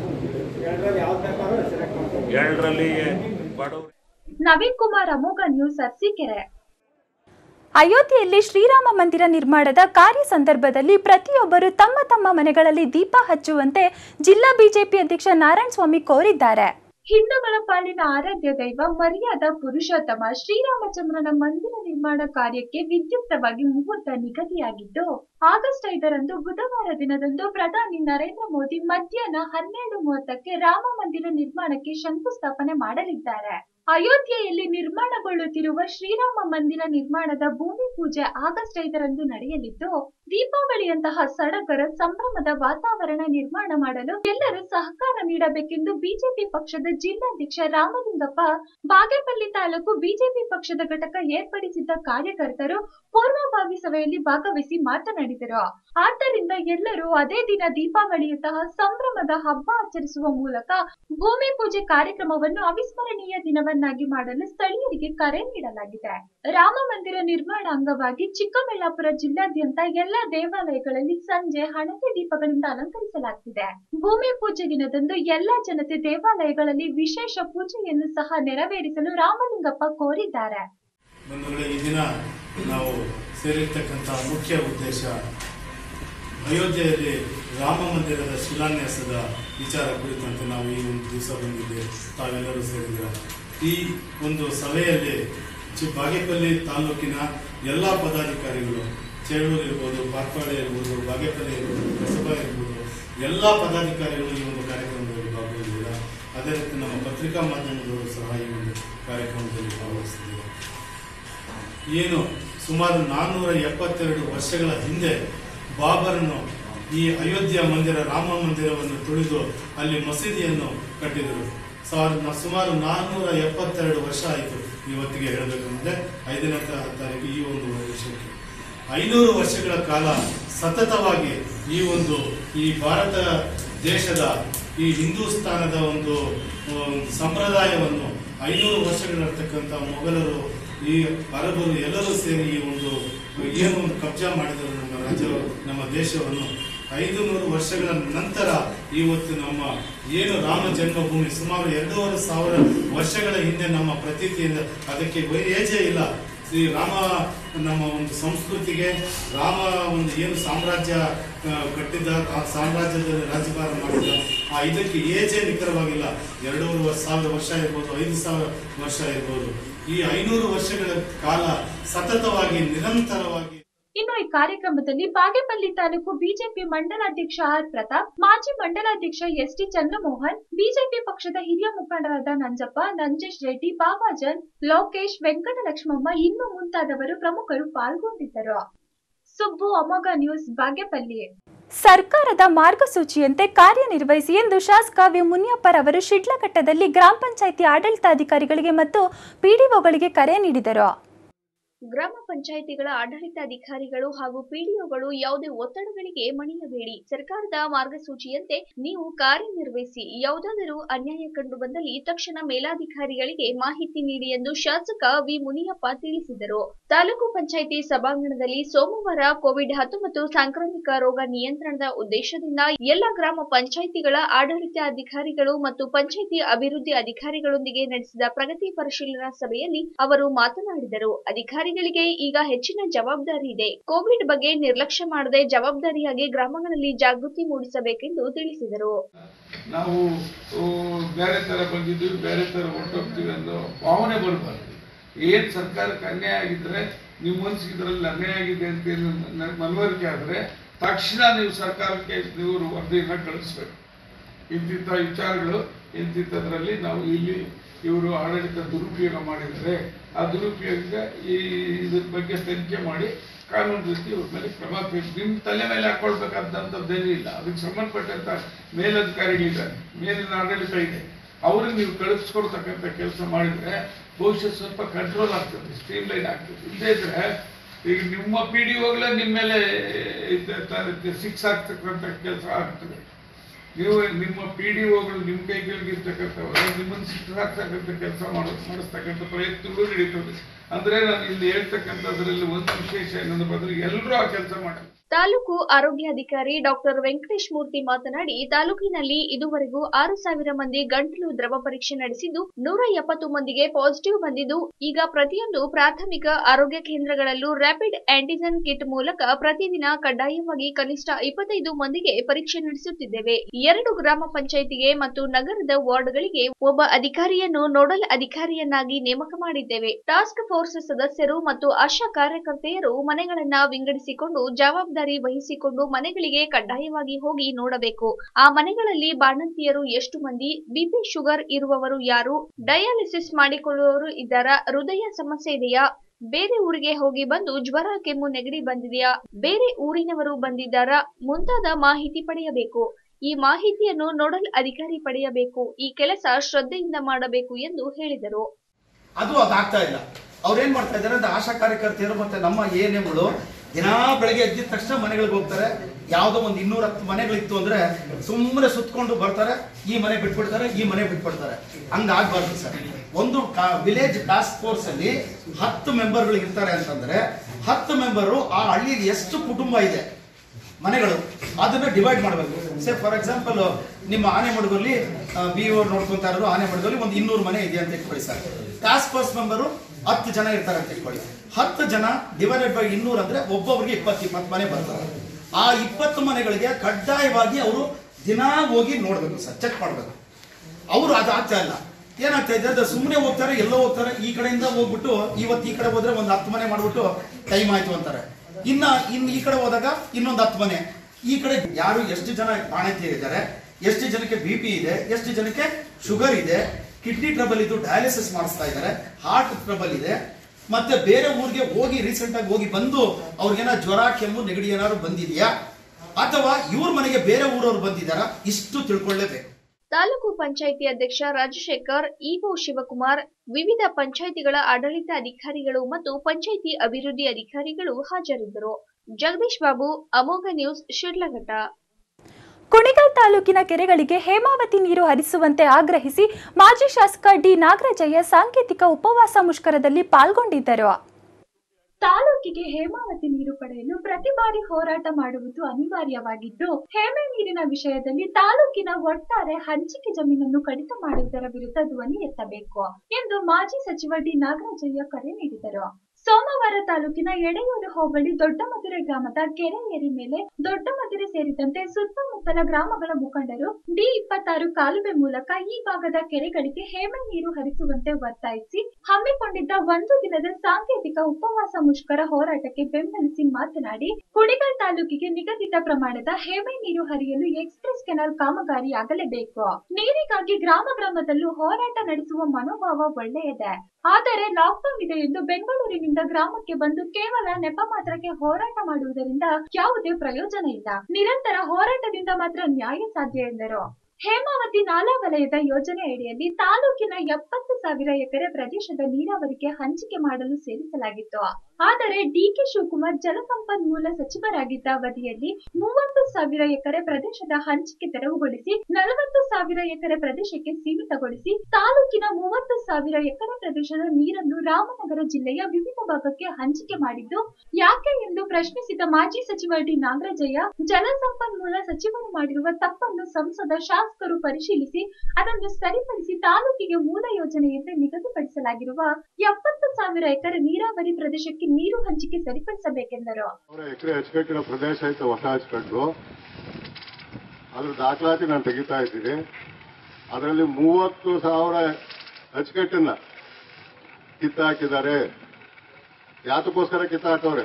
ಎರಡರಲ್ಲಿ ಬಡವರು ನವೀನ್ ಕುಮಾರ್ ಅಮೋಘ ನ್ಯೂಸ್ ಅರಸೀಕೆರೆ ಅಯೋಧ್ಯೆಯಲ್ಲಿ ಶ್ರೀರಾಮ ಮಂದಿರ ನಿರ್ಮಾಣದ ಕಾರ್ಯ ಸಂದರ್ಭದಲ್ಲಿ ಪ್ರತಿಯೊಬ್ಬರು ತಮ್ಮ ತಮ್ಮ ಮನೆಗಳಲ್ಲಿ ದೀಪ ಹಚ್ಚುವಂತೆ ಜಿಲ್ಲಾ ಬಿಜೆಪಿ ಅಧ್ಯಕ್ಷ ನಾರಾಯಣ ಸ್ವಾಮಿ ಕೋರಿದ್ದಾರೆ ಹಿಂದೂಗಳ ಪಾಲಿನ ಆರಾಧ್ಯ ದೈವ ಮರ್ಯಾದ ಪುರುಷೋತ್ತಮ ಶ್ರೀರಾಮಚಂದ್ರನ ಮಂದಿರ ನಿರ್ಮಾಣ ಕಾರ್ಯಕ್ಕೆ ವಿದ್ಯುಕ್ತವಾಗಿ ಮುಹೂರ್ತ ನಿಗದಿಯಾಗಿದ್ದು ಆಗಸ್ಟ್ ಐದರಂದು ಬುಧವಾರ ದಿನದಂದು ಪ್ರಧಾನಿ ನರೇಂದ್ರ ಮೋದಿ ಮಧ್ಯಾಹ್ನ ಹನ್ನೆರಡು ಮೂವತ್ತಕ್ಕೆ ರಾಮ ಮಂದಿರ ನಿರ್ಮಾಣಕ್ಕೆ ಶಂಕುಸ್ಥಾಪನೆ ಮಾಡಲಿದ್ದಾರೆ ಅಯೋಧ್ಯೆಯಲ್ಲಿ ನಿರ್ಮಾಣಗೊಳ್ಳುತ್ತಿರುವ ಶ್ರೀರಾಮ ಮಂದಿರ ನಿರ್ಮಾಣದ ಭೂಮಿ ಪೂಜೆ ಆಗಸ್ಟ್ ಐದರಂದು ನಡೆಯಲಿದ್ದು ದೀಪಾವಳಿಯಂತಹ ಸಡಗರ ಸಂಭ್ರಮದ ವಾತಾವರಣ ನಿರ್ಮಾಣ ಮಾಡಲು ಎಲ್ಲರೂ ಸಹಕಾರ ನೀಡಬೇಕೆಂದು ಬಿಜೆಪಿ ಪಕ್ಷದ ಜಿಲ್ಲಾಧ್ಯಕ್ಷ ರಾಮಲಿಂಗಪ್ಪ ಬಾಗೇಪಲ್ಲಿ ತಾಲೂಕು ಬಿಜೆಪಿ ಪಕ್ಷದ ಘಟಕ ಏರ್ಪಡಿಸಿದ್ದ ಕಾರ್ಯಕರ್ತರು ಪೂರ್ವಭಾವಿ ಸಭೆಯಲ್ಲಿ ಭಾಗವಹಿಸಿ ಮಾತನಾಡಿದರು ಆದ್ದರಿಂದ ಎಲ್ಲರೂ ಅದೇ ದಿನ ದೀಪಾವಳಿಯಂತಹ ಸಂಭ್ರಮದ ಹಬ್ಬ ಆಚರಿಸುವ ಮೂಲಕ ಭೂಮಿ ಪೂಜೆ ಕಾರ್ಯಕ್ರಮವನ್ನು ಅವಿಸ್ಮರಣೀಯ ದಿನವನ್ನಾಗಿ ಮಾಡಲು ಸ್ಥಳೀಯರಿಗೆ ಕರೆ ನೀಡಲಾಗಿದೆ ರಾಮ ಮಂದಿರ ನಿರ್ಮಾಣ ಅಂಗವಾಗಿ ಚಿಕ್ಕಬಳ್ಳಾಪುರ ಜಿಲ್ಲಾದ್ಯಂತ ಎಲ್ಲಾ ದೇವಾಲಯಗಳಲ್ಲಿ ಸಂಜೆ ಹಣತೆ ದೀಪಗಳಿಂದ ಅಲಂಕರಿಸಲಾಗುತ್ತಿದೆ ಭೂಮಿ ಪೂಜೆ ದಿನದಂದು ಎಲ್ಲಾ ಜನತೆ ದೇವಾಲಯಗಳಲ್ಲಿ ವಿಶೇಷ ಪೂಜೆಯನ್ನು ಸಹ ನೆರವೇರಿಸಲು ರಾಮಲಿಂಗಪ್ಪ ಕೋರಿದ್ದಾರೆ ಬಂಧುಗಳೇ ಈ ದಿನ ನಾವು ಸೇರಿರ್ತಕ್ಕಂಥ ಮುಖ್ಯ ಉದ್ದೇಶ ಅಯೋಧ್ಯೆಯಲ್ಲಿ ರಾಮ ಮಂದಿರದ ಶಿಲಾನ್ಯಾಸದ ವಿಚಾರ ಕುರಿತಂತೆ ನಾವು ಈ ಒಂದು ದಿವಸ ಬಂದಿದ್ದೇವೆ ತಾವೆಲ್ಲರೂ ಸೇರಿದ್ರ ಈ ಒಂದು ಸಭೆಯಲ್ಲಿ ಚಿ- ಬಾಗೇಪಲ್ಲಿ ತಾಲೂಕಿನ ಎಲ್ಲ ಪದಾಧಿಕಾರಿಗಳು ಚೇಳೂರು ಇರ್ಬೋದು ಬಾರ್ಪಾಳೆ ಇರ್ಬೋದು ಬಾಗೇಪಲ್ಲಿ ಇರ್ಬೋದು ಕಸಬಾ ಇರ್ಬೋದು ಎಲ್ಲ ಪದಾಧಿಕಾರಿಗಳು ಈ ಒಂದು ಕಾರ್ಯಕ್ರಮದಲ್ಲಿ ಭಾಗವಹಿಸಿದ್ದಾರೆ ಅದೇ ರೀತಿ ನಮ್ಮ ಪತ್ರಿಕಾ ಮಾಧ್ಯಮದವರು ಸಹ ಈ ಒಂದು ಕಾರ್ಯಕ್ರಮದಲ್ಲಿ ಭಾಗವಹಿಸಿದ್ದಾರೆ ಏನು ಸುಮಾರು ನಾನ್ನೂರ ಎಪ್ಪತ್ತೆರಡು ವರ್ಷಗಳ ಹಿಂದೆ ಬಾಬರನು ಈ ಅಯೋಧ್ಯ ಮಂದಿರ ರಾಮ ಮಂದಿರವನ್ನು ತುಳಿದು ಅಲ್ಲಿ ಮಸೀದಿಯನ್ನು ಕಟ್ಟಿದರು ಸಾವಿರದ ಸುಮಾರು ನಾನ್ನೂರ ಎಪ್ಪತ್ತೆರಡು ವರ್ಷ ಆಯಿತು ಇವತ್ತಿಗೆ ಹೇಳಬೇಕಂದ್ರೆ ಐದನೇ ತಾ- ತಾರೀಕು ಈ ಒಂದು ವರ್ಷಕ್ಕೆ ಐನೂರು ವರ್ಷಗಳ ಕಾಲ ಸತತವಾಗಿ ಈ ಒಂದು ಈ ಭಾರತ ದೇಶದ ಈ ಹಿಂದೂಸ್ತಾನದ ಒಂದು ಒಂದು ಸಂಪ್ರದಾಯವನ್ನು ಐನೂರು ವರ್ಷಗಳಿರ್ತಕ್ಕಂಥ ಮೊಘಲರು ಈ ಅರಬರು ಎಲ್ಲರೂ ಸೇರಿ ಈ ಒಂದು ಏನು ಒಂದು ಕಬ್ಜಾ ಮಾಡಿದರು ನಮ್ಮ ರಾಜ್ಯ ನಮ್ಮ ದೇಶವನ್ನು ಐದು ನೂರು ವರ್ಷಗಳ ನಂತರ ಇವತ್ತು ನಮ್ಮ ಏನು ರಾಮ ಜನ್ಮಭೂಮಿ ಸುಮಾರು ಎರಡೂವರೆ ಸಾವಿರ ವರ್ಷಗಳ ಹಿಂದೆ ನಮ್ಮ ಪ್ರತೀತಿಯಿಂದ ಅದಕ್ಕೆ ಏಜೇ ಇಲ್ಲ ಶ್ರೀ ರಾಮ ನಮ್ಮ ಒಂದು ಸಂಸ್ಕೃತಿಗೆ ರಾಮ ಒಂದು ಏನು ಸಾಮ್ರಾಜ್ಯ ಆ, ಕಟ್ಟಿದ್ದ ಆ ಸಾಮ್ರಾಜ್ಯದಲ್ಲಿ ರಾಜಭಾರ ಮಾಡಿದ ಆ ಇದಕ್ಕೆ ಏಜೇ ನಿಖರವಾಗಿಲ್ಲ ಎರಡೂವರೆ ಸಾವಿರ ವರ್ಷ ಇರ್ಬೋದು ಐದು ಸಾವಿರ ವರ್ಷ ಇರ್ಬೋದು ಈ ಐನೂರು ವರ್ಷಗಳ ಕಾಲ ಸತತವಾಗಿ ನಿರಂತರವಾಗಿ ಇನ್ನು ಈ ಕಾರ್ಯಕ್ರಮದಲ್ಲಿ ಬಾಗೇಪಲ್ಲಿ ತಾಲೂಕು ಬಿಜೆಪಿ ಮಂಡಲಾಧ್ಯಕ್ಷ ಆರ್ ಪ್ರತಾಪ್ ಮಾಜಿ ಮಂಡಲಾಧ್ಯಕ್ಷ ಎಸ್ ಟಿ ಚಂದ್ರಮೋಹನ್ ಬಿಜೆಪಿ ಪಕ್ಷದ ಹಿರಿಯ ಮುಖಂಡರಾದ ನಂಜಪ್ಪ ನಂಜೇಶ್ ರೆಡ್ಡಿ ಬಾಬಾಜನ್ ಲೋಕೇಶ್ ವೆಂಕಟಲಕ್ಷ್ಮಮ್ಮ ಇನ್ನು ಮುಂತಾದವರು ಪ್ರಮುಖರು ಪಾಲ್ಗೊಂಡಿದ್ದರು ಸುಬ್ಬು ಅಮೋಘ ನ್ಯೂಸ್ ಬಾಗೇಪಲ್ಲಿ ಸರ್ಕಾರದ ಮಾರ್ಗಸೂಚಿಯಂತೆ ಕಾರ್ಯನಿರ್ವಹಿಸಿ ಎಂದು ಶಾಸಕ ವಿ ಮುನಿಯಪ್ಪರವರು ಶಿಡ್ಲಘಟ್ಟದಲ್ಲಿ ಗ್ರಾಮ ಪಂಚಾಯಿತಿ ಆಡಳಿತಾಧಿಕಾರಿಗಳಿಗೆ ಮತ್ತು ಪಿಡಿಒಗಳಿಗೆ ಕರೆ ನೀಡಿದರು ಗ್ರಾಮ ಪಂಚಾಯಿತಿಗಳ ಆಡಳಿತಾಧಿಕಾರಿಗಳು ಹಾಗೂ ಪಿಡಿಒಗಳು ಯಾವುದೇ ಒತ್ತಡಗಳಿಗೆ ಮಣಿಯಬೇಡಿ ಸರ್ಕಾರದ ಮಾರ್ಗಸೂಚಿಯಂತೆ ನೀವು ಕಾರ್ಯನಿರ್ವಹಿಸಿ ಯಾವುದಾದರೂ ಅನ್ಯಾಯ ಕಂಡು ಬಂದಲ್ಲಿ ತಕ್ಷಣ ಮೇಲಾಧಿಕಾರಿಗಳಿಗೆ ಮಾಹಿತಿ ನೀಡಿ ಎಂದು ಶಾಸಕ ವಿ ಮುನಿಯಪ್ಪ ತಿಳಿಸಿದರು ತಾಲೂಕು ಪಂಚಾಯಿತಿ ಸಭಾಂಗಣದಲ್ಲಿ ಸೋಮವಾರ ಕೋವಿಡ್ ಹತ್ತೊಂಬತ್ತು ಸಾಂಕ್ರಾಮಿಕ ರೋಗ ನಿಯಂತ್ರಣದ ಉದ್ದೇಶದಿಂದ ಎಲ್ಲ ಗ್ರಾಮ ಪಂಚಾಯಿತಿಗಳ ಆಡಳಿತಾಧಿಕಾರಿಗಳು ಮತ್ತು ಪಂಚಾಯಿತಿ ಅಭಿವೃದ್ಧಿ ಅಧಿಕಾರಿಗಳೊಂದಿಗೆ ನಡೆಸಿದ ಪ್ರಗತಿ ಪರಿಶೀಲನಾ ಸಭೆಯಲ್ಲಿ ಅವರು ಮಾತನಾಡಿದರು ಅಧಿಕಾರಿಗಳಿಗೆ ಈಗ ಹೆಚ್ಚಿನ ಜವಾಬ್ದಾರಿ ಇದೆ ಕೋವಿಡ್ ಬಗ್ಗೆ ನಿರ್ಲಕ್ಷ್ಯ ಮಾಡದೆ ಜವಾಬ್ದಾರಿಯಾಗಿ ಗ್ರಾಮಗಳಲ್ಲಿ ಜಾಗೃತಿ ಮೂಡಿಸಬೇಕೆಂದು ತಿಳಿಸಿದರು ನಾವು ಓ, ಬೇರೆ ಥರ ಬಂದಿದ್ದೀವಿ ಬೇರೆ ಥರ ಹೊರಟೋಗ್ತೀವಿ ಅನ್ನೋ ಭಾವನೆ ಬರಬಾರ್ದು ಏನು ಸರ್ಕಾರಕ್ಕೆ ಅನ್ಯಾಯ ಆಗಿದ್ರೆ ನಿಮ್ಮ ಮನಸ್ಸಿಗೆ ಇದರಲ್ಲಿ ಅನ್ಯಾಯ ಆಗಿದೆ ಅಂತ ಏನು ನ- ಮನವರಿಕೆ ಆದರೆ ತಕ್ಷಣ ನೀವು ಸರ್ಕಾರಕ್ಕೆ ನೀವು ವರದಿಯನ್ನು ಕಳಿಸ್ಬೇಕು ಇಂತಿಂಥ ವಿಚಾರಗಳು ಇಂತಿಂಥದ್ರಲ್ಲಿ ನಾವು ಇಲ್ಲಿ ಇವರು ಆಡಳಿತ ದುರುಪಯೋಗ ಮಾಡಿದರೆ ಆ ದುರುಪಯೋಗ ಈ ಇದ್ರ ಬಗ್ಗೆ ತನಿಖೆ ಮಾಡಿ ಕಾನೂನು ರೀತಿ ಇವ್ರ ಮೇಲೆ ಕ್ರಮ ತೆಗೆದು ನಿಮ್ಮ ತಲೆ ಮೇಲೆ ಹಾಕೊಳ್ಬೇಕಾದಂಥದ್ದೇನೂ ಇಲ್ಲ ಅದಕ್ಕೆ ಸಂಬಂಧಪಟ್ಟಂತ ಮೇಲಧಿಕಾರಿಗಳಿದ್ದಾರೆ ಮೇಲಿನ ಆಡಳಿತ ಇದೆ ಅವ್ರಿಗೆ ನೀವು ಕಳಿಸ್ಕೊಡ್ತಕ್ಕಂಥ ಕೆಲಸ ಮಾಡಿದ್ರೆ ಬಹುಶಃ ಸ್ವಲ್ಪ ಕಂಟ್ರೋಲ್ ಆಗ್ತದೆ ಸ್ಟ್ರೀಮ್ ಲೈನ್ ಆಗ್ತದೆ ಇಲ್ಲದೇ ಇದ್ರೆ ಈಗ ನಿಮ್ಮ ಪಿ ಡಿ ಒಗಳೇ ನಿಮ್ಮ ಮೇಲೆ ಸಿಕ್ಸ್ ಆಗ್ತಕ್ಕಂಥ ಕೆಲಸ ಆಗ್ತದೆ ನೀವು ನಿಮ್ಮ ಪಿ ಡಿ ಒಗಳು ನಿಮ್ಮ ಕೈಗಳಿಗಿರ್ತಕ್ಕಂಥವ್ರು ನಿಮ್ಮನ್ನು ಸಿಕ್ಕಾಗ್ತಕ್ಕಂಥ ಕೆಲಸ ಮಾಡೋ ಮಾಡಿಸ್ತಕ್ಕಂಥ ಪ್ರಯತ್ನಗಳು ನಡೀತದೆ ಅಂದ್ರೆ ನಾನು ಇಲ್ಲಿ ಹೇಳ್ತಕ್ಕಂಥದ್ರಲ್ಲಿ ಒಂದು ವಿಶೇಷ ಏನಂದ್ರೆ ಬದಲು ಎಲ್ಲರೂ ಆ ಕೆಲಸ ಮಾಡಲ್ಲ ತಾಲೂಕು ಆರೋಗ್ಯಾಧಿಕಾರಿ ಡಾಕ್ಟರ್ ವೆಂಕಟೇಶ್ ಮೂರ್ತಿ ಮಾತನಾಡಿ ತಾಲೂಕಿನಲ್ಲಿ ಇದುವರೆಗೂ ಆರು ಸಾವಿರ ಮಂದಿ ಗಂಟಲು ದ್ರವ ಪರೀಕ್ಷೆ ನಡೆಸಿದ್ದು ನೂರ ಎಪ್ಪತ್ತು ಮಂದಿಗೆ ಪಾಸಿಟಿವ್ ಬಂದಿದ್ದು ಈಗ ಪ್ರತಿಯೊಂದು ಪ್ರಾಥಮಿಕ ಆರೋಗ್ಯ ಕೇಂದ್ರಗಳಲ್ಲೂ ರ್ಯಾಪಿಡ್ ಆಂಟಿಜೆನ್ ಕಿಟ್ ಮೂಲಕ ಪ್ರತಿದಿನ ಕಡ್ಡಾಯವಾಗಿ ಕನಿಷ್ಠ ಇಪ್ಪತ್ತೈದು ಮಂದಿಗೆ ಪರೀಕ್ಷೆ ನಡೆಸುತ್ತಿದ್ದೇವೆ ಎರಡು ಗ್ರಾಮ ಪಂಚಾಯಿತಿಗೆ ಮತ್ತು ನಗರದ ವಾರ್ಡ್ಗಳಿಗೆ ಒಬ್ಬ ಅಧಿಕಾರಿಯನ್ನು ನೋಡಲ್ ಅಧಿಕಾರಿಯನ್ನಾಗಿ ನೇಮಕ ಮಾಡಿದ್ದೇವೆ ಟಾಸ್ಕ್ ಫೋರ್ಸ್ ಸದಸ್ಯರು ಮತ್ತು ಆಶಾ ಕಾರ್ಯಕರ್ತೆಯರು ಮನೆಗಳನ್ನ ವಿಂಗಡಿಸಿಕೊಂಡು ಜವಾಬ್ದಾರಿ ವಹಿಸಿಕೊಂಡು ಮನೆಗಳಿಗೆ ಕಡ್ಡಾಯವಾಗಿ ಹೋಗಿ ನೋಡಬೇಕು ಆ ಮನೆಗಳಲ್ಲಿ ಬಾಣಂತಿಯರು ಎಷ್ಟು ಮಂದಿ ಬಿಪಿ ಶುಗರ್ ಇರುವವರು ಯಾರು ಡಯಾಲಿಸಿಸ್ ಮಾಡಿಕೊಳ್ಳುವವರು ಇದ್ದಾರಾ ಹೃದಯ ಸಮಸ್ಯೆ ಇದೆಯಾ ಬೇರೆ ಊರಿಗೆ ಹೋಗಿ ಬಂದು ಜ್ವರ ಕೆಮ್ಮು ನೆಗಡಿ ಬಂದಿದೆಯಾ ಬೇರೆ ಊರಿನವರು ಬಂದಿದ್ದಾರಾ ಮುಂತಾದ ಮಾಹಿತಿ ಪಡೆಯಬೇಕು ಈ ಮಾಹಿತಿಯನ್ನು ನೋಡಲ್ ಅಧಿಕಾರಿ ಪಡೆಯಬೇಕು ಈ ಕೆಲಸ ಶ್ರದ್ಧೆಯಿಂದ ಮಾಡಬೇಕು ಎಂದು ಹೇಳಿದರು ಅದು ಅದಾಗ್ತಾ ಇಲ್ಲ ಅವ್ರೇನ್ ಮಾಡ್ತಾ ಇದ್ದಾರೆ ಅಂದ್ರೆ ಆಶಾ ಕಾರ್ಯಕರ್ತೆಯರು ಮತ್ತೆ ನಮ್ಮ ಎ ಗಳು ದಿನಾ ಬೆಳಗ್ಗೆ ಎದ್ದಿದ ತಕ್ಷಣ ಮನೆಗಳಿಗೆ ಹೋಗ್ತಾರೆ ಯಾವ್ದೋ ಒಂದು ಇನ್ನೂರ ಹತ್ತು ಮನೆಗಳಿತ್ತು ಅಂದ್ರೆ ಸುಮ್ಮನೆ ಸುತ್ಕೊಂಡು ಬರ್ತಾರೆ ಈ ಮನೆ ಬಿಟ್ಬಿಡ್ತಾರೆ ಈ ಮನೆ ಬಿಟ್ಬಿಡ್ತಾರೆ ಹಂಗಾಗ್ಬಾರ್ದು ಸರ್ ಒಂದು ವಿಲೇಜ್ ಟಾಸ್ಕ್ ಫೋರ್ಸ್ ಅಲ್ಲಿ ಹತ್ತು ಮೆಂಬರ್ಗಳು ಇರ್ತಾರೆ ಅಂತಂದ್ರೆ ಹತ್ತು ಮೆಂಬರು ಆ ಹಳ್ಳಿಯಲ್ಲಿ ಎಷ್ಟು ಕುಟುಂಬ ಇದೆ ಮನೆಗಳು ಅದನ್ನ ಡಿವೈಡ್ ಮಾಡಬೇಕು ಸೇ ಫಾರ್ ಎಕ್ಸಾಂಪಲ್ ನಿಮ್ಮ ಆನೆ ಮಡುಗಲ್ಲಿ ಬಿ ಓ ನೋಡ್ಕೊಂತಾ ಇರೋದು ಆನೆ ಮಡುಗಲ್ಲಿ ಒಂದು ಇನ್ನೂರು ಮನೆ ಇದೆ ಅಂತ ಇಟ್ಕೊಳ್ಳಿ ಸರ್ ಟಾಸ್ಕ್ ಫೋರ್ಸ್ ಮೆಂಬರು ಹತ್ತು ಜನ ಇರ್ತಾರೆ ಅಂತ ಇಟ್ಕೊಳ್ಳಿ ಹತ್ತು ಜನ ಡಿವೈಡೆಡ್ ಬೈ ಇನ್ನೂರು ಅಂದ್ರೆ ಒಬ್ಬೊಬ್ರಿಗೆ ಇಪ್ಪತ್ತು ಇಪ್ಪತ್ತು ಮನೆ ಬರ್ತಾರೆ ಆ ಇಪ್ಪತ್ತು ಮನೆಗಳಿಗೆ ಕಡ್ಡಾಯವಾಗಿ ಅವರು ದಿನಾ ಹೋಗಿ ನೋಡ್ಬೇಕು ಸರ್ ಚೆಕ್ ಮಾಡ್ಬೇಕು ಅವರು ಅದು ಆಗ್ತಾ ಇಲ್ಲ ಏನಾಗ್ತಾ ಇದೆ ಅದು ಸುಮ್ಮನೆ ಹೋಗ್ತಾರೆ ಎಲ್ಲೋ ಹೋಗ್ತಾರೆ ಈ ಕಡೆಯಿಂದ ಹೋಗ್ಬಿಟ್ಟು ಇವತ್ತು ಈ ಕಡೆ ಹೋದ್ರೆ ಒಂದು ಹತ್ತು ಮನೆ ಮಾಡ್ಬಿಟ್ಟು ಟೈಮ್ ಆಯ್ತು ಅಂತಾರೆ ಇನ್ನ ಇನ್ ಈ ಕಡೆ ಹೋದಾಗ ಇನ್ನೊಂದು ಹತ್ತು ಮನೆ ಈ ಕಡೆ ಯಾರು ಎಷ್ಟು ಜನ ಬಾಣಂತಿಯರು ಇದ್ದಾರೆ ಎಷ್ಟು ಜನಕ್ಕೆ ಬಿ ಪಿ ಇದೆ ಎಷ್ಟು ಜನಕ್ಕೆ ಶುಗರ್ ಇದೆ ಕಿಡ್ನಿ ಟ್ರಬಲ್ ಇದ್ದು ಡಯಾಲಿಸಿಸ್ ಮಾಡಿಸ್ತಾ ಇದ್ದಾರೆ ಹಾರ್ಟ್ ಟ್ರಬಲ್ ಇದೆ ಮತ್ತೆ ಬೇರೆ ಊರಿಗೆ ಹೋಗಿ ರೀಸೆಂಟ್ ಆಗಿ ಹೋಗಿ ಬಂದು ಅವ್ರಿಗೇನ ಜ್ವರ ಕೆಮ್ಮು ನೆಗಡಿ ಏನಾದ್ರು ಬಂದಿದೆಯಾ ಅಥವಾ ಇವ್ರ ಮನೆಗೆ ಬೇರೆ ಊರವ್ರು ಬಂದಿದ್ದಾರಾ ಇಷ್ಟು ತಿಳ್ಕೊಳ್ಳೇಬೇಕು ತಾಲೂಕು ಪಂಚಾಯಿತಿ ಅಧ್ಯಕ್ಷ ರಾಜಶೇಖರ್ ಇಒ ಶಿವಕುಮಾರ್ ವಿವಿಧ ಪಂಚಾಯಿತಿಗಳ ಆಡಳಿತ ಅಧಿಕಾರಿಗಳು ಮತ್ತು ಪಂಚಾಯಿತಿ ಅಭಿವೃದ್ಧಿ ಅಧಿಕಾರಿಗಳು ಹಾಜರಿದ್ದರು ಜಗದೀಶ್ ಬಾಬು ಅಮೋಘ ನ್ಯೂಸ್ ಶಿಡ್ಲಘಟ್ಟ ಕುಣಿಗಲ್ ತಾಲೂಕಿನ ಕೆರೆಗಳಿಗೆ ಹೇಮಾವತಿ ನೀರು ಹರಿಸುವಂತೆ ಆಗ್ರಹಿಸಿ ಮಾಜಿ ಶಾಸಕ ಡಿ ನಾಗರಾಜಯ್ಯ ಸಾಂಕೇತಿಕ ಉಪವಾಸ ಮುಷ್ಕರದಲ್ಲಿ ಪಾಲ್ಗೊಂಡಿದ್ದರು ತಾಲೂಕಿಗೆ ಹೇಮಾವತಿ ನೀರು ಪಡೆಯಲು ಪ್ರತಿ ಬಾರಿ ಹೋರಾಟ ಮಾಡುವುದು ಅನಿವಾರ್ಯವಾಗಿದ್ದು ಹೇಮೆ ನೀರಿನ ವಿಷಯದಲ್ಲಿ ತಾಲೂಕಿನ ಒಟ್ಟಾರೆ ಹಂಚಿಕೆ ಜಮೀನನ್ನು ಕಡಿತ ಮಾಡುವುದರ ವಿರುದ್ಧ ಧ್ವನಿ ಎತ್ತಬೇಕು ಎಂದು ಮಾಜಿ ಸಚಿವ ಡಿ ನಾಗರಾಜಯ್ಯ ಕರೆ ನೀಡಿದರು ಸೋಮವಾರ ತಾಲೂಕಿನ ಎಡೆಯೂರು ಹೋಬಳಿ ದೊಡ್ಡಮದುರೆ ಗ್ರಾಮದ ಕೆರೆ ಏರಿ ಮೇಲೆ ದೊಡ್ಡಮದುರೆ ಸೇರಿದಂತೆ ಸುತ್ತಮುತ್ತಲ ಗ್ರಾಮಗಳ ಮುಖಂಡರು ಡಿ ಇಪ್ಪತ್ತಾರು ಕಾಲುವೆ ಮೂಲಕ ಈ ಭಾಗದ ಕೆರೆಗಳಿಗೆ ಹೇಮೆ ನೀರು ಹರಿಸುವಂತೆ ಒತ್ತಾಯಿಸಿ ಹಮ್ಮಿಕೊಂಡಿದ್ದ ಒಂದು ದಿನದ ಸಾಂಕೇತಿಕ ಉಪವಾಸ ಮುಷ್ಕರ ಹೋರಾಟಕ್ಕೆ ಬೆಂಬಲಿಸಿ ಮಾತನಾಡಿ ಕುಣಿಗಲ್ ತಾಲೂಕಿಗೆ ನಿಗದಿತ ಪ್ರಮಾಣದ ಹೇಮೆ ನೀರು ಹರಿಯಲು ಎಕ್ಸ್ಪ್ರೆಸ್ ಕೆನಾಲ್ ಕಾಮಗಾರಿ ಆಗಲೇಬೇಕು ನೀರಿಗಾಗಿ ಗ್ರಾಮ ಗ್ರಾಮದಲ್ಲೂ ಹೋರಾಟ ನಡೆಸುವ ಮನೋಭಾವ ಒಳ್ಳೆಯದೇ ಆದರೆ ಲಾಕ್ಡೌನ್ ಇದೆ ಎಂದು ಬೆಂಗಳೂರಿನಿಂದ ಗ್ರಾಮಕ್ಕೆ ಬಂದು ಕೇವಲ ನೆಪ ಮಾತ್ರಕ್ಕೆ ಹೋರಾಟ ಮಾಡುವುದರಿಂದ ಯಾವುದೇ ಪ್ರಯೋಜನ ಇಲ್ಲ ನಿರಂತರ ಹೋರಾಟದಿಂದ ಮಾತ್ರ ನ್ಯಾಯ ಸಾಧ್ಯ ಎಂದರು ಹೇಮಾವತಿ ನಾಲಾ ವಲಯದ ಯೋಜನೆ ಅಡಿಯಲ್ಲಿ ತಾಲೂಕಿನ ಎಪ್ಪತ್ತು ಸಾವಿರ ಎಕರೆ ಪ್ರದೇಶದ ನೀರಾವರಿಗೆ ಹಂಚಿಕೆ ಮಾಡಲು ಸೇರಿಸಲಾಗಿತ್ತು ಆದರೆ ಡಿಕೆ ಶಿವಕುಮಾರ್ ಜಲಸಂಪನ್ಮೂಲ ಸಚಿವರಾಗಿದ್ದ ಅವಧಿಯಲ್ಲಿ ಮೂವತ್ತು ಸಾವಿರ ಎಕರೆ ಪ್ರದೇಶದ ಹಂಚಿಕೆ ತೆರವುಗೊಳಿಸಿ ನಲವತ್ತು ಸಾವಿರ ಎಕರೆ ಪ್ರದೇಶಕ್ಕೆ ಸೀಮಿತಗೊಳಿಸಿ ತಾಲೂಕಿನ ಮೂವತ್ತು ಸಾವಿರ ಎಕರೆ ಪ್ರದೇಶದ ನೀರನ್ನು ರಾಮನಗರ ಜಿಲ್ಲೆಯ ವಿವಿಧ ಭಾಗಕ್ಕೆ ಹಂಚಿಕೆ ಮಾಡಿದ್ದು ಯಾಕೆ ಎಂದು ಪ್ರಶ್ನಿಸಿದ ಮಾಜಿ ಸಚಿವ ಡಿ ನಾಗರಾಜಯ್ಯ ಜಲಸಂಪನ್ಮೂಲ ಸಚಿವರು ಮಾಡಿರುವ ತಪ್ಪನ್ನು ಸಂಸದ ಶಾಸಕರು ಪರಿಶೀಲಿಸಿ ಅದನ್ನು ಸರಿಪಡಿಸಿ ತಾಲೂಕಿಗೆ ಮೂಲ ಯೋಜನೆಯಂತೆ ನಿಗದಿಪಡಿಸಲಾಗಿರುವ ಎಪ್ಪತ್ತು ಸಾವಿರ ಎಕರೆ ನೀರಾವರಿ ಪ್ರದೇಶಕ್ಕೆ ನೀರು ಹಂಚಿಕೆ ಸರಿಪಡಿಸಬೇಕೆಂದರು ಅವರ ಎಕರೆ ಅಚ್ಚುಕಟ್ಟಿನ ಪ್ರದೇಶ ಐತೆ ಹೊಸ ಅಚ್ಚುಕಟ್ಟು ಅದ್ರ ದಾಖಲಾತಿ ನಾನು ತೆಗಿತಾ ಇದ್ದೀನಿ ಅದರಲ್ಲಿ ಮೂವತ್ತು ಸಾವಿರ ಅಚ್ಚುಕಟ್ಟನ್ನ ಕಿತ್ತಾಕಿದ್ದಾರೆ ಯಾತಕ್ಕೋಸ್ಕರ ಕಿತ್ತಾಕವ್ರೆ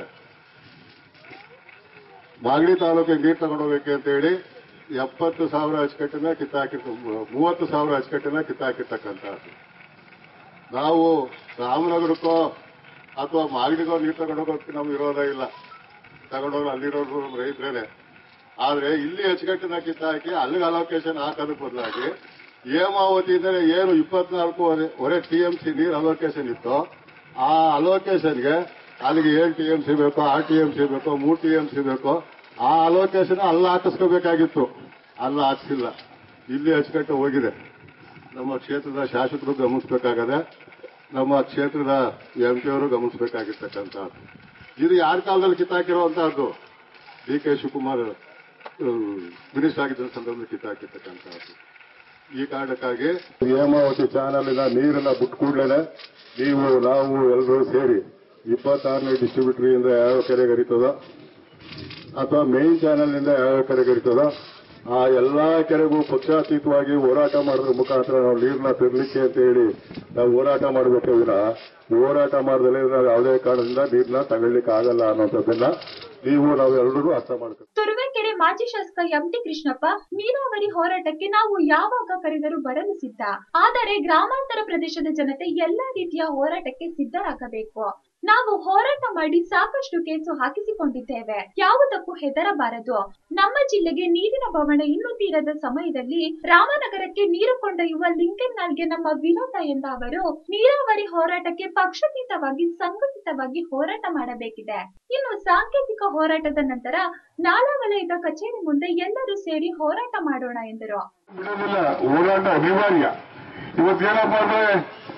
ಮಾಗಡಿ ತಾಲೂಕಿಗೆ ನೀರು ತಗೊಂಡೋಗ್ಬೇಕು ಅಂತ ಹೇಳಿ ಎಪ್ಪತ್ತು ಸಾವಿರ ಅಚ್ಚುಕಟ್ಟನ್ನ ಕಿತ್ತಾಕಿ ಮೂವತ್ತು ಸಾವಿರ ಅಚ್ಚುಕಟ್ಟನ್ನ ಕಿತ್ತಾಕಿರ್ತಕ್ಕಂಥದ್ದು ನಾವು ರಾಮನಗರಕ್ಕೋ ಅಥವಾ ಮಾಗಡಿಗೋ ನೀರು ತಗೊಂಡೋಗೋದಕ್ಕೆ ನಮ್ಗೆ ವಿರೋಧ ಇಲ್ಲ ತಗೊಂಡೋಗಿ ಅಲ್ಲಿರೋರು ರೈತರೇನೆ ಆದ್ರೆ ಇಲ್ಲಿ ಅಚ್ಚುಕಟ್ಟನ್ನ ಕಿತ್ತಾಕಿ ಅಲ್ಲಿಗೆ ಅಲೋಕೇಶನ್ ಹಾಕೋದಕ್ಕೆ ಬದಲಾಗಿ ಹೇಮಾವತಿಯಿಂದ ಏನು ಇಪ್ಪತ್ನಾಲ್ಕು ಒರೆ ಟಿ ಎಂ ಸಿ ನೀರು ಅಲೋಕೇಶನ್ ಇತ್ತು ಆ ಅಲೋಕೇಶನ್ಗೆ ಅಲ್ಲಿಗೆ ಏಳು ಟಿ ಎಂ ಸಿ ಬೇಕೋ ಆರು ಟಿ ಎಂ ಸಿ ಬೇಕೋ ಮೂರು ಟಿ ಎಂ ಸಿ ಬೇಕೋ ಆ ಅಲೋಕೇಶನ್ ಅಲ್ಲಿ ಹಾಕಿಸ್ಕೋಬೇಕಾಗಿತ್ತು ಅಲ್ಲಿ ಹಾಕ್ಸಿಲ್ಲ ಇಲ್ಲಿ ಅಚ್ಚುಕಟ್ಟು ಹೋಗಿದೆ ನಮ್ಮ ಕ್ಷೇತ್ರದ ಶಾಸಕರು ಗಮನಿಸಬೇಕಾಗದೆ ನಮ್ಮ ಕ್ಷೇತ್ರದ ಎಂ ಪಿ ಅವರು ಗಮನಿಸಬೇಕಾಗಿರ್ತಕ್ಕಂಥದ್ದು ಇದು ಯಾರ ಕಾಲದಲ್ಲಿ ಕಿತ್ತಾಕಿರುವಂತಹದ್ದು ಡಿ ಕೆ ಶಿವಕುಮಾರ್ ಮಿನಿಸ್ಟರ್ ಆಗಿದ್ದ ಸಂದರ್ಭದಲ್ಲಿ ಕಿತ್ತಾಕಿರ್ತಕ್ಕಂಥದ್ದು ಈ ಕಾರಣಕ್ಕಾಗಿ ಹೇಮಾವತಿ ಚಾನಲಿನ ನೀರನ್ನ ಬಿಟ್ಟು ಕೂಡಲೇ ನೀವು ನಾವು ಎಲ್ಲರೂ ಸೇರಿ ಇಪ್ಪತ್ತಾರನೇ ಡಿಸ್ಟ್ರಿಬ್ಯೂಟರಿಯಿಂದ ಯಾವ ಕೆರೆಗೆ ಹರಿತದೋ ಅಥವಾ ಮೇನ್ ಚಾನೆಲ್ನಿಂದ ಯಾವ ಕೆರೆಗೆ ಹರಿತದೋ ಆ ಎಲ್ಲಾ ಕೆರೆಗೂ ಪಕ್ಷಾತೀತವಾಗಿ ಹೋರಾಟ ಮಾಡೋದ್ರ ಮುಖಾಂತರ ನಾವು ನೀರನ್ನ ತರಲಿಕ್ಕೆ ಅಂತ ಹೇಳಿ ನಾವು ಹೋರಾಟ ಮಾಡಬೇಕೆ ವಿನ ಹೋರಾಟ ಮಾಡದಲ್ಲೇ ನಾವು ಯಾವುದೇ ಕಾರಣದಿಂದ ನೀರನ್ನ ತಗೊಳ್ಳಿಕ್ಕೆ ಆಗಲ್ಲ ಅನ್ನೋಂಥದ್ದನ್ನ ನೀವು ನಾವೆಲ್ಲರೂ ಅರ್ಥ ಮಾಡ್ಬೇಕು ತುರುವೇಕೆರೆ ಮಾಜಿ ಶಾಸಕ ಎಂಟಿ ಕೃಷ್ಣಪ್ಪ ನೀರಾವರಿ ಹೋರಾಟಕ್ಕೆ ನಾವು ಯಾವಾಗ ಕರೆದರೂ ಬರಲು ಸಿದ್ಧ ಆದರೆ ಗ್ರಾಮಾಂತರ ಪ್ರದೇಶದ ಜನತೆ ಎಲ್ಲಾ ರೀತಿಯ ಹೋರಾಟಕ್ಕೆ ಸಿದ್ಧರಾಗಬೇಕು ನಾವು ಹೋರಾಟ ಮಾಡಿ ಸಾಕಷ್ಟು ಕೇಸು ಹಾಕಿಸಿಕೊಂಡಿದ್ದೇವೆ ಯಾವುದಕ್ಕೂ ಹೆದರಬಾರದು ನಮ್ಮ ಜಿಲ್ಲೆಗೆ ನೀರಿನ ಬವಣೆ ಇನ್ನೂ ತೀರದ ಸಮಯದಲ್ಲಿ ರಾಮನಗರಕ್ಕೆ ನೀರು ಕೊಂಡೊಯ್ಯುವ ಲಿಂಕನ್ ನಾಲ್ಗೆ ನಮ್ಮ ವಿರೋಧ ಎಂದ ಅವರು ನೀರಾವರಿ ಹೋರಾಟಕ್ಕೆ ಪಕ್ಷಾತೀತವಾಗಿ ಸಂಘಟಿತವಾಗಿ ಹೋರಾಟ ಮಾಡಬೇಕಿದೆ ಇನ್ನು ಸಾಂಕೇತಿಕ ಹೋರಾಟದ ನಂತರ ನಾಲಾ ವಲಯದ ಕಚೇರಿ ಮುಂದೆ ಎಲ್ಲರೂ ಸೇರಿ ಹೋರಾಟ ಮಾಡೋಣ ಎಂದರು ಬಿಡೋದಿಲ್ಲ ಹೋರಾಟ ಅನಿವಾರ್ಯ ಇವತ್ತೇನಪ್ಪ ಅಂದ್ರೆ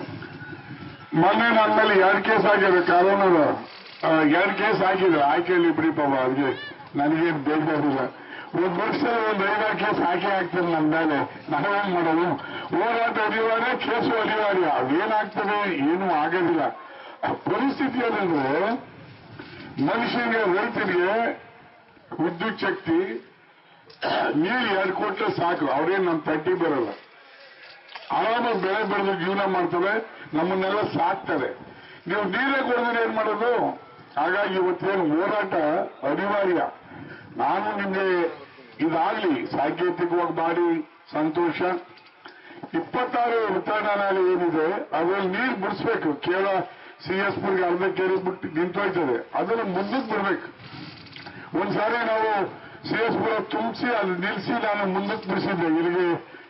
ಮೊನ್ನೆ ನನ್ನ ಮೇಲೆ ಎರಡು ಕೇಸ್ ಆಗಿದೆ ಕಾನೂನು ಎರಡು ಕೇಸ್ ಆಗಿದೆ ಆಯ್ಕೆಯಲ್ಲಿ ಬಿಡಿ ಪಾಪ ಅದಕ್ಕೆ ನನಗೇನು ಬೇಜಾರಿಲ್ಲ ಒಂದು ವರ್ಷದಲ್ಲಿ ಒಂದು ಐದಾರು ಕೇಸ್ ಹಾಕಿ ಹಾಕ್ತಾರೆ ನನ್ನ ಮೇಲೆ ನಾವೇನ್ ಮಾಡೋದು ಹೋರಾಟ ಅನಿವಾರ್ಯ ಕೇಸು ಅನಿವಾರ್ಯ ಅದೇನಾಗ್ತದೆ ಏನೂ ಆಗೋದಿಲ್ಲ ಪರಿಸ್ಥಿತಿ ಏನಂದ್ರೆ ಮನುಷ್ಯನಿಗೆ ರೈತನಿಗೆ ವಿದ್ಯುತ್ ಶಕ್ತಿ ನೀರು ಎರಡು ಕೊಟ್ಟರೆ ಸಾಕು ಅವ್ರೇನು ನಮ್ಮ ತಟ್ಟಿ ಬರಲ್ಲ ಆರಾಮಾಗಿ ಬೆಳೆ ಬೆಳೆದು ಜೀವನ ಮಾಡ್ತಾರೆ ನಮ್ಮನ್ನೆಲ್ಲ ಸಾಕ್ತಾರೆ ನೀವು ನೀರೇ ಕೊಡಿದ್ರೆ ಏನ್ ಮಾಡೋದು ಹಾಗಾಗಿ ಇವತ್ತೇನು ಹೋರಾಟ ಅನಿವಾರ್ಯ ನಾನು ನಿಮ್ಗೆ ಇದಾಗ್ಲಿ ಸಾಂಕೇತಿಕವಾಗಿ ಮಾಡಿ ಸಂತೋಷ ಇಪ್ಪತ್ತಾರು ವಿತರಣಾಲಯ ಏನಿದೆ ಅದ್ರಲ್ಲಿ ನೀರು ಬಿಡಿಸ್ಬೇಕು ಕೇವಲ ಸಿ ಎಸ್ ಪುರ್ಗೆ ಅರ್ಧ ಕೇಳಿ ಬಿಟ್ಟು ನಿಂತೋಯ್ತದೆ ಅದನ್ನು ಮುಂದಕ್ಕೆ ಬಿಡ್ಬೇಕು ಒಂದ್ಸಾರಿ ನಾವು ಸಿ ಎಸ್ ಪುರ ತುಂಬಿಸಿ ಅದು ನಿಲ್ಲಿಸಿ ನಾನು ಮುಂದಕ್ಕೆ ಬಿಡಿಸಿದ್ದೆ ಇಲ್ಲಿಗೆ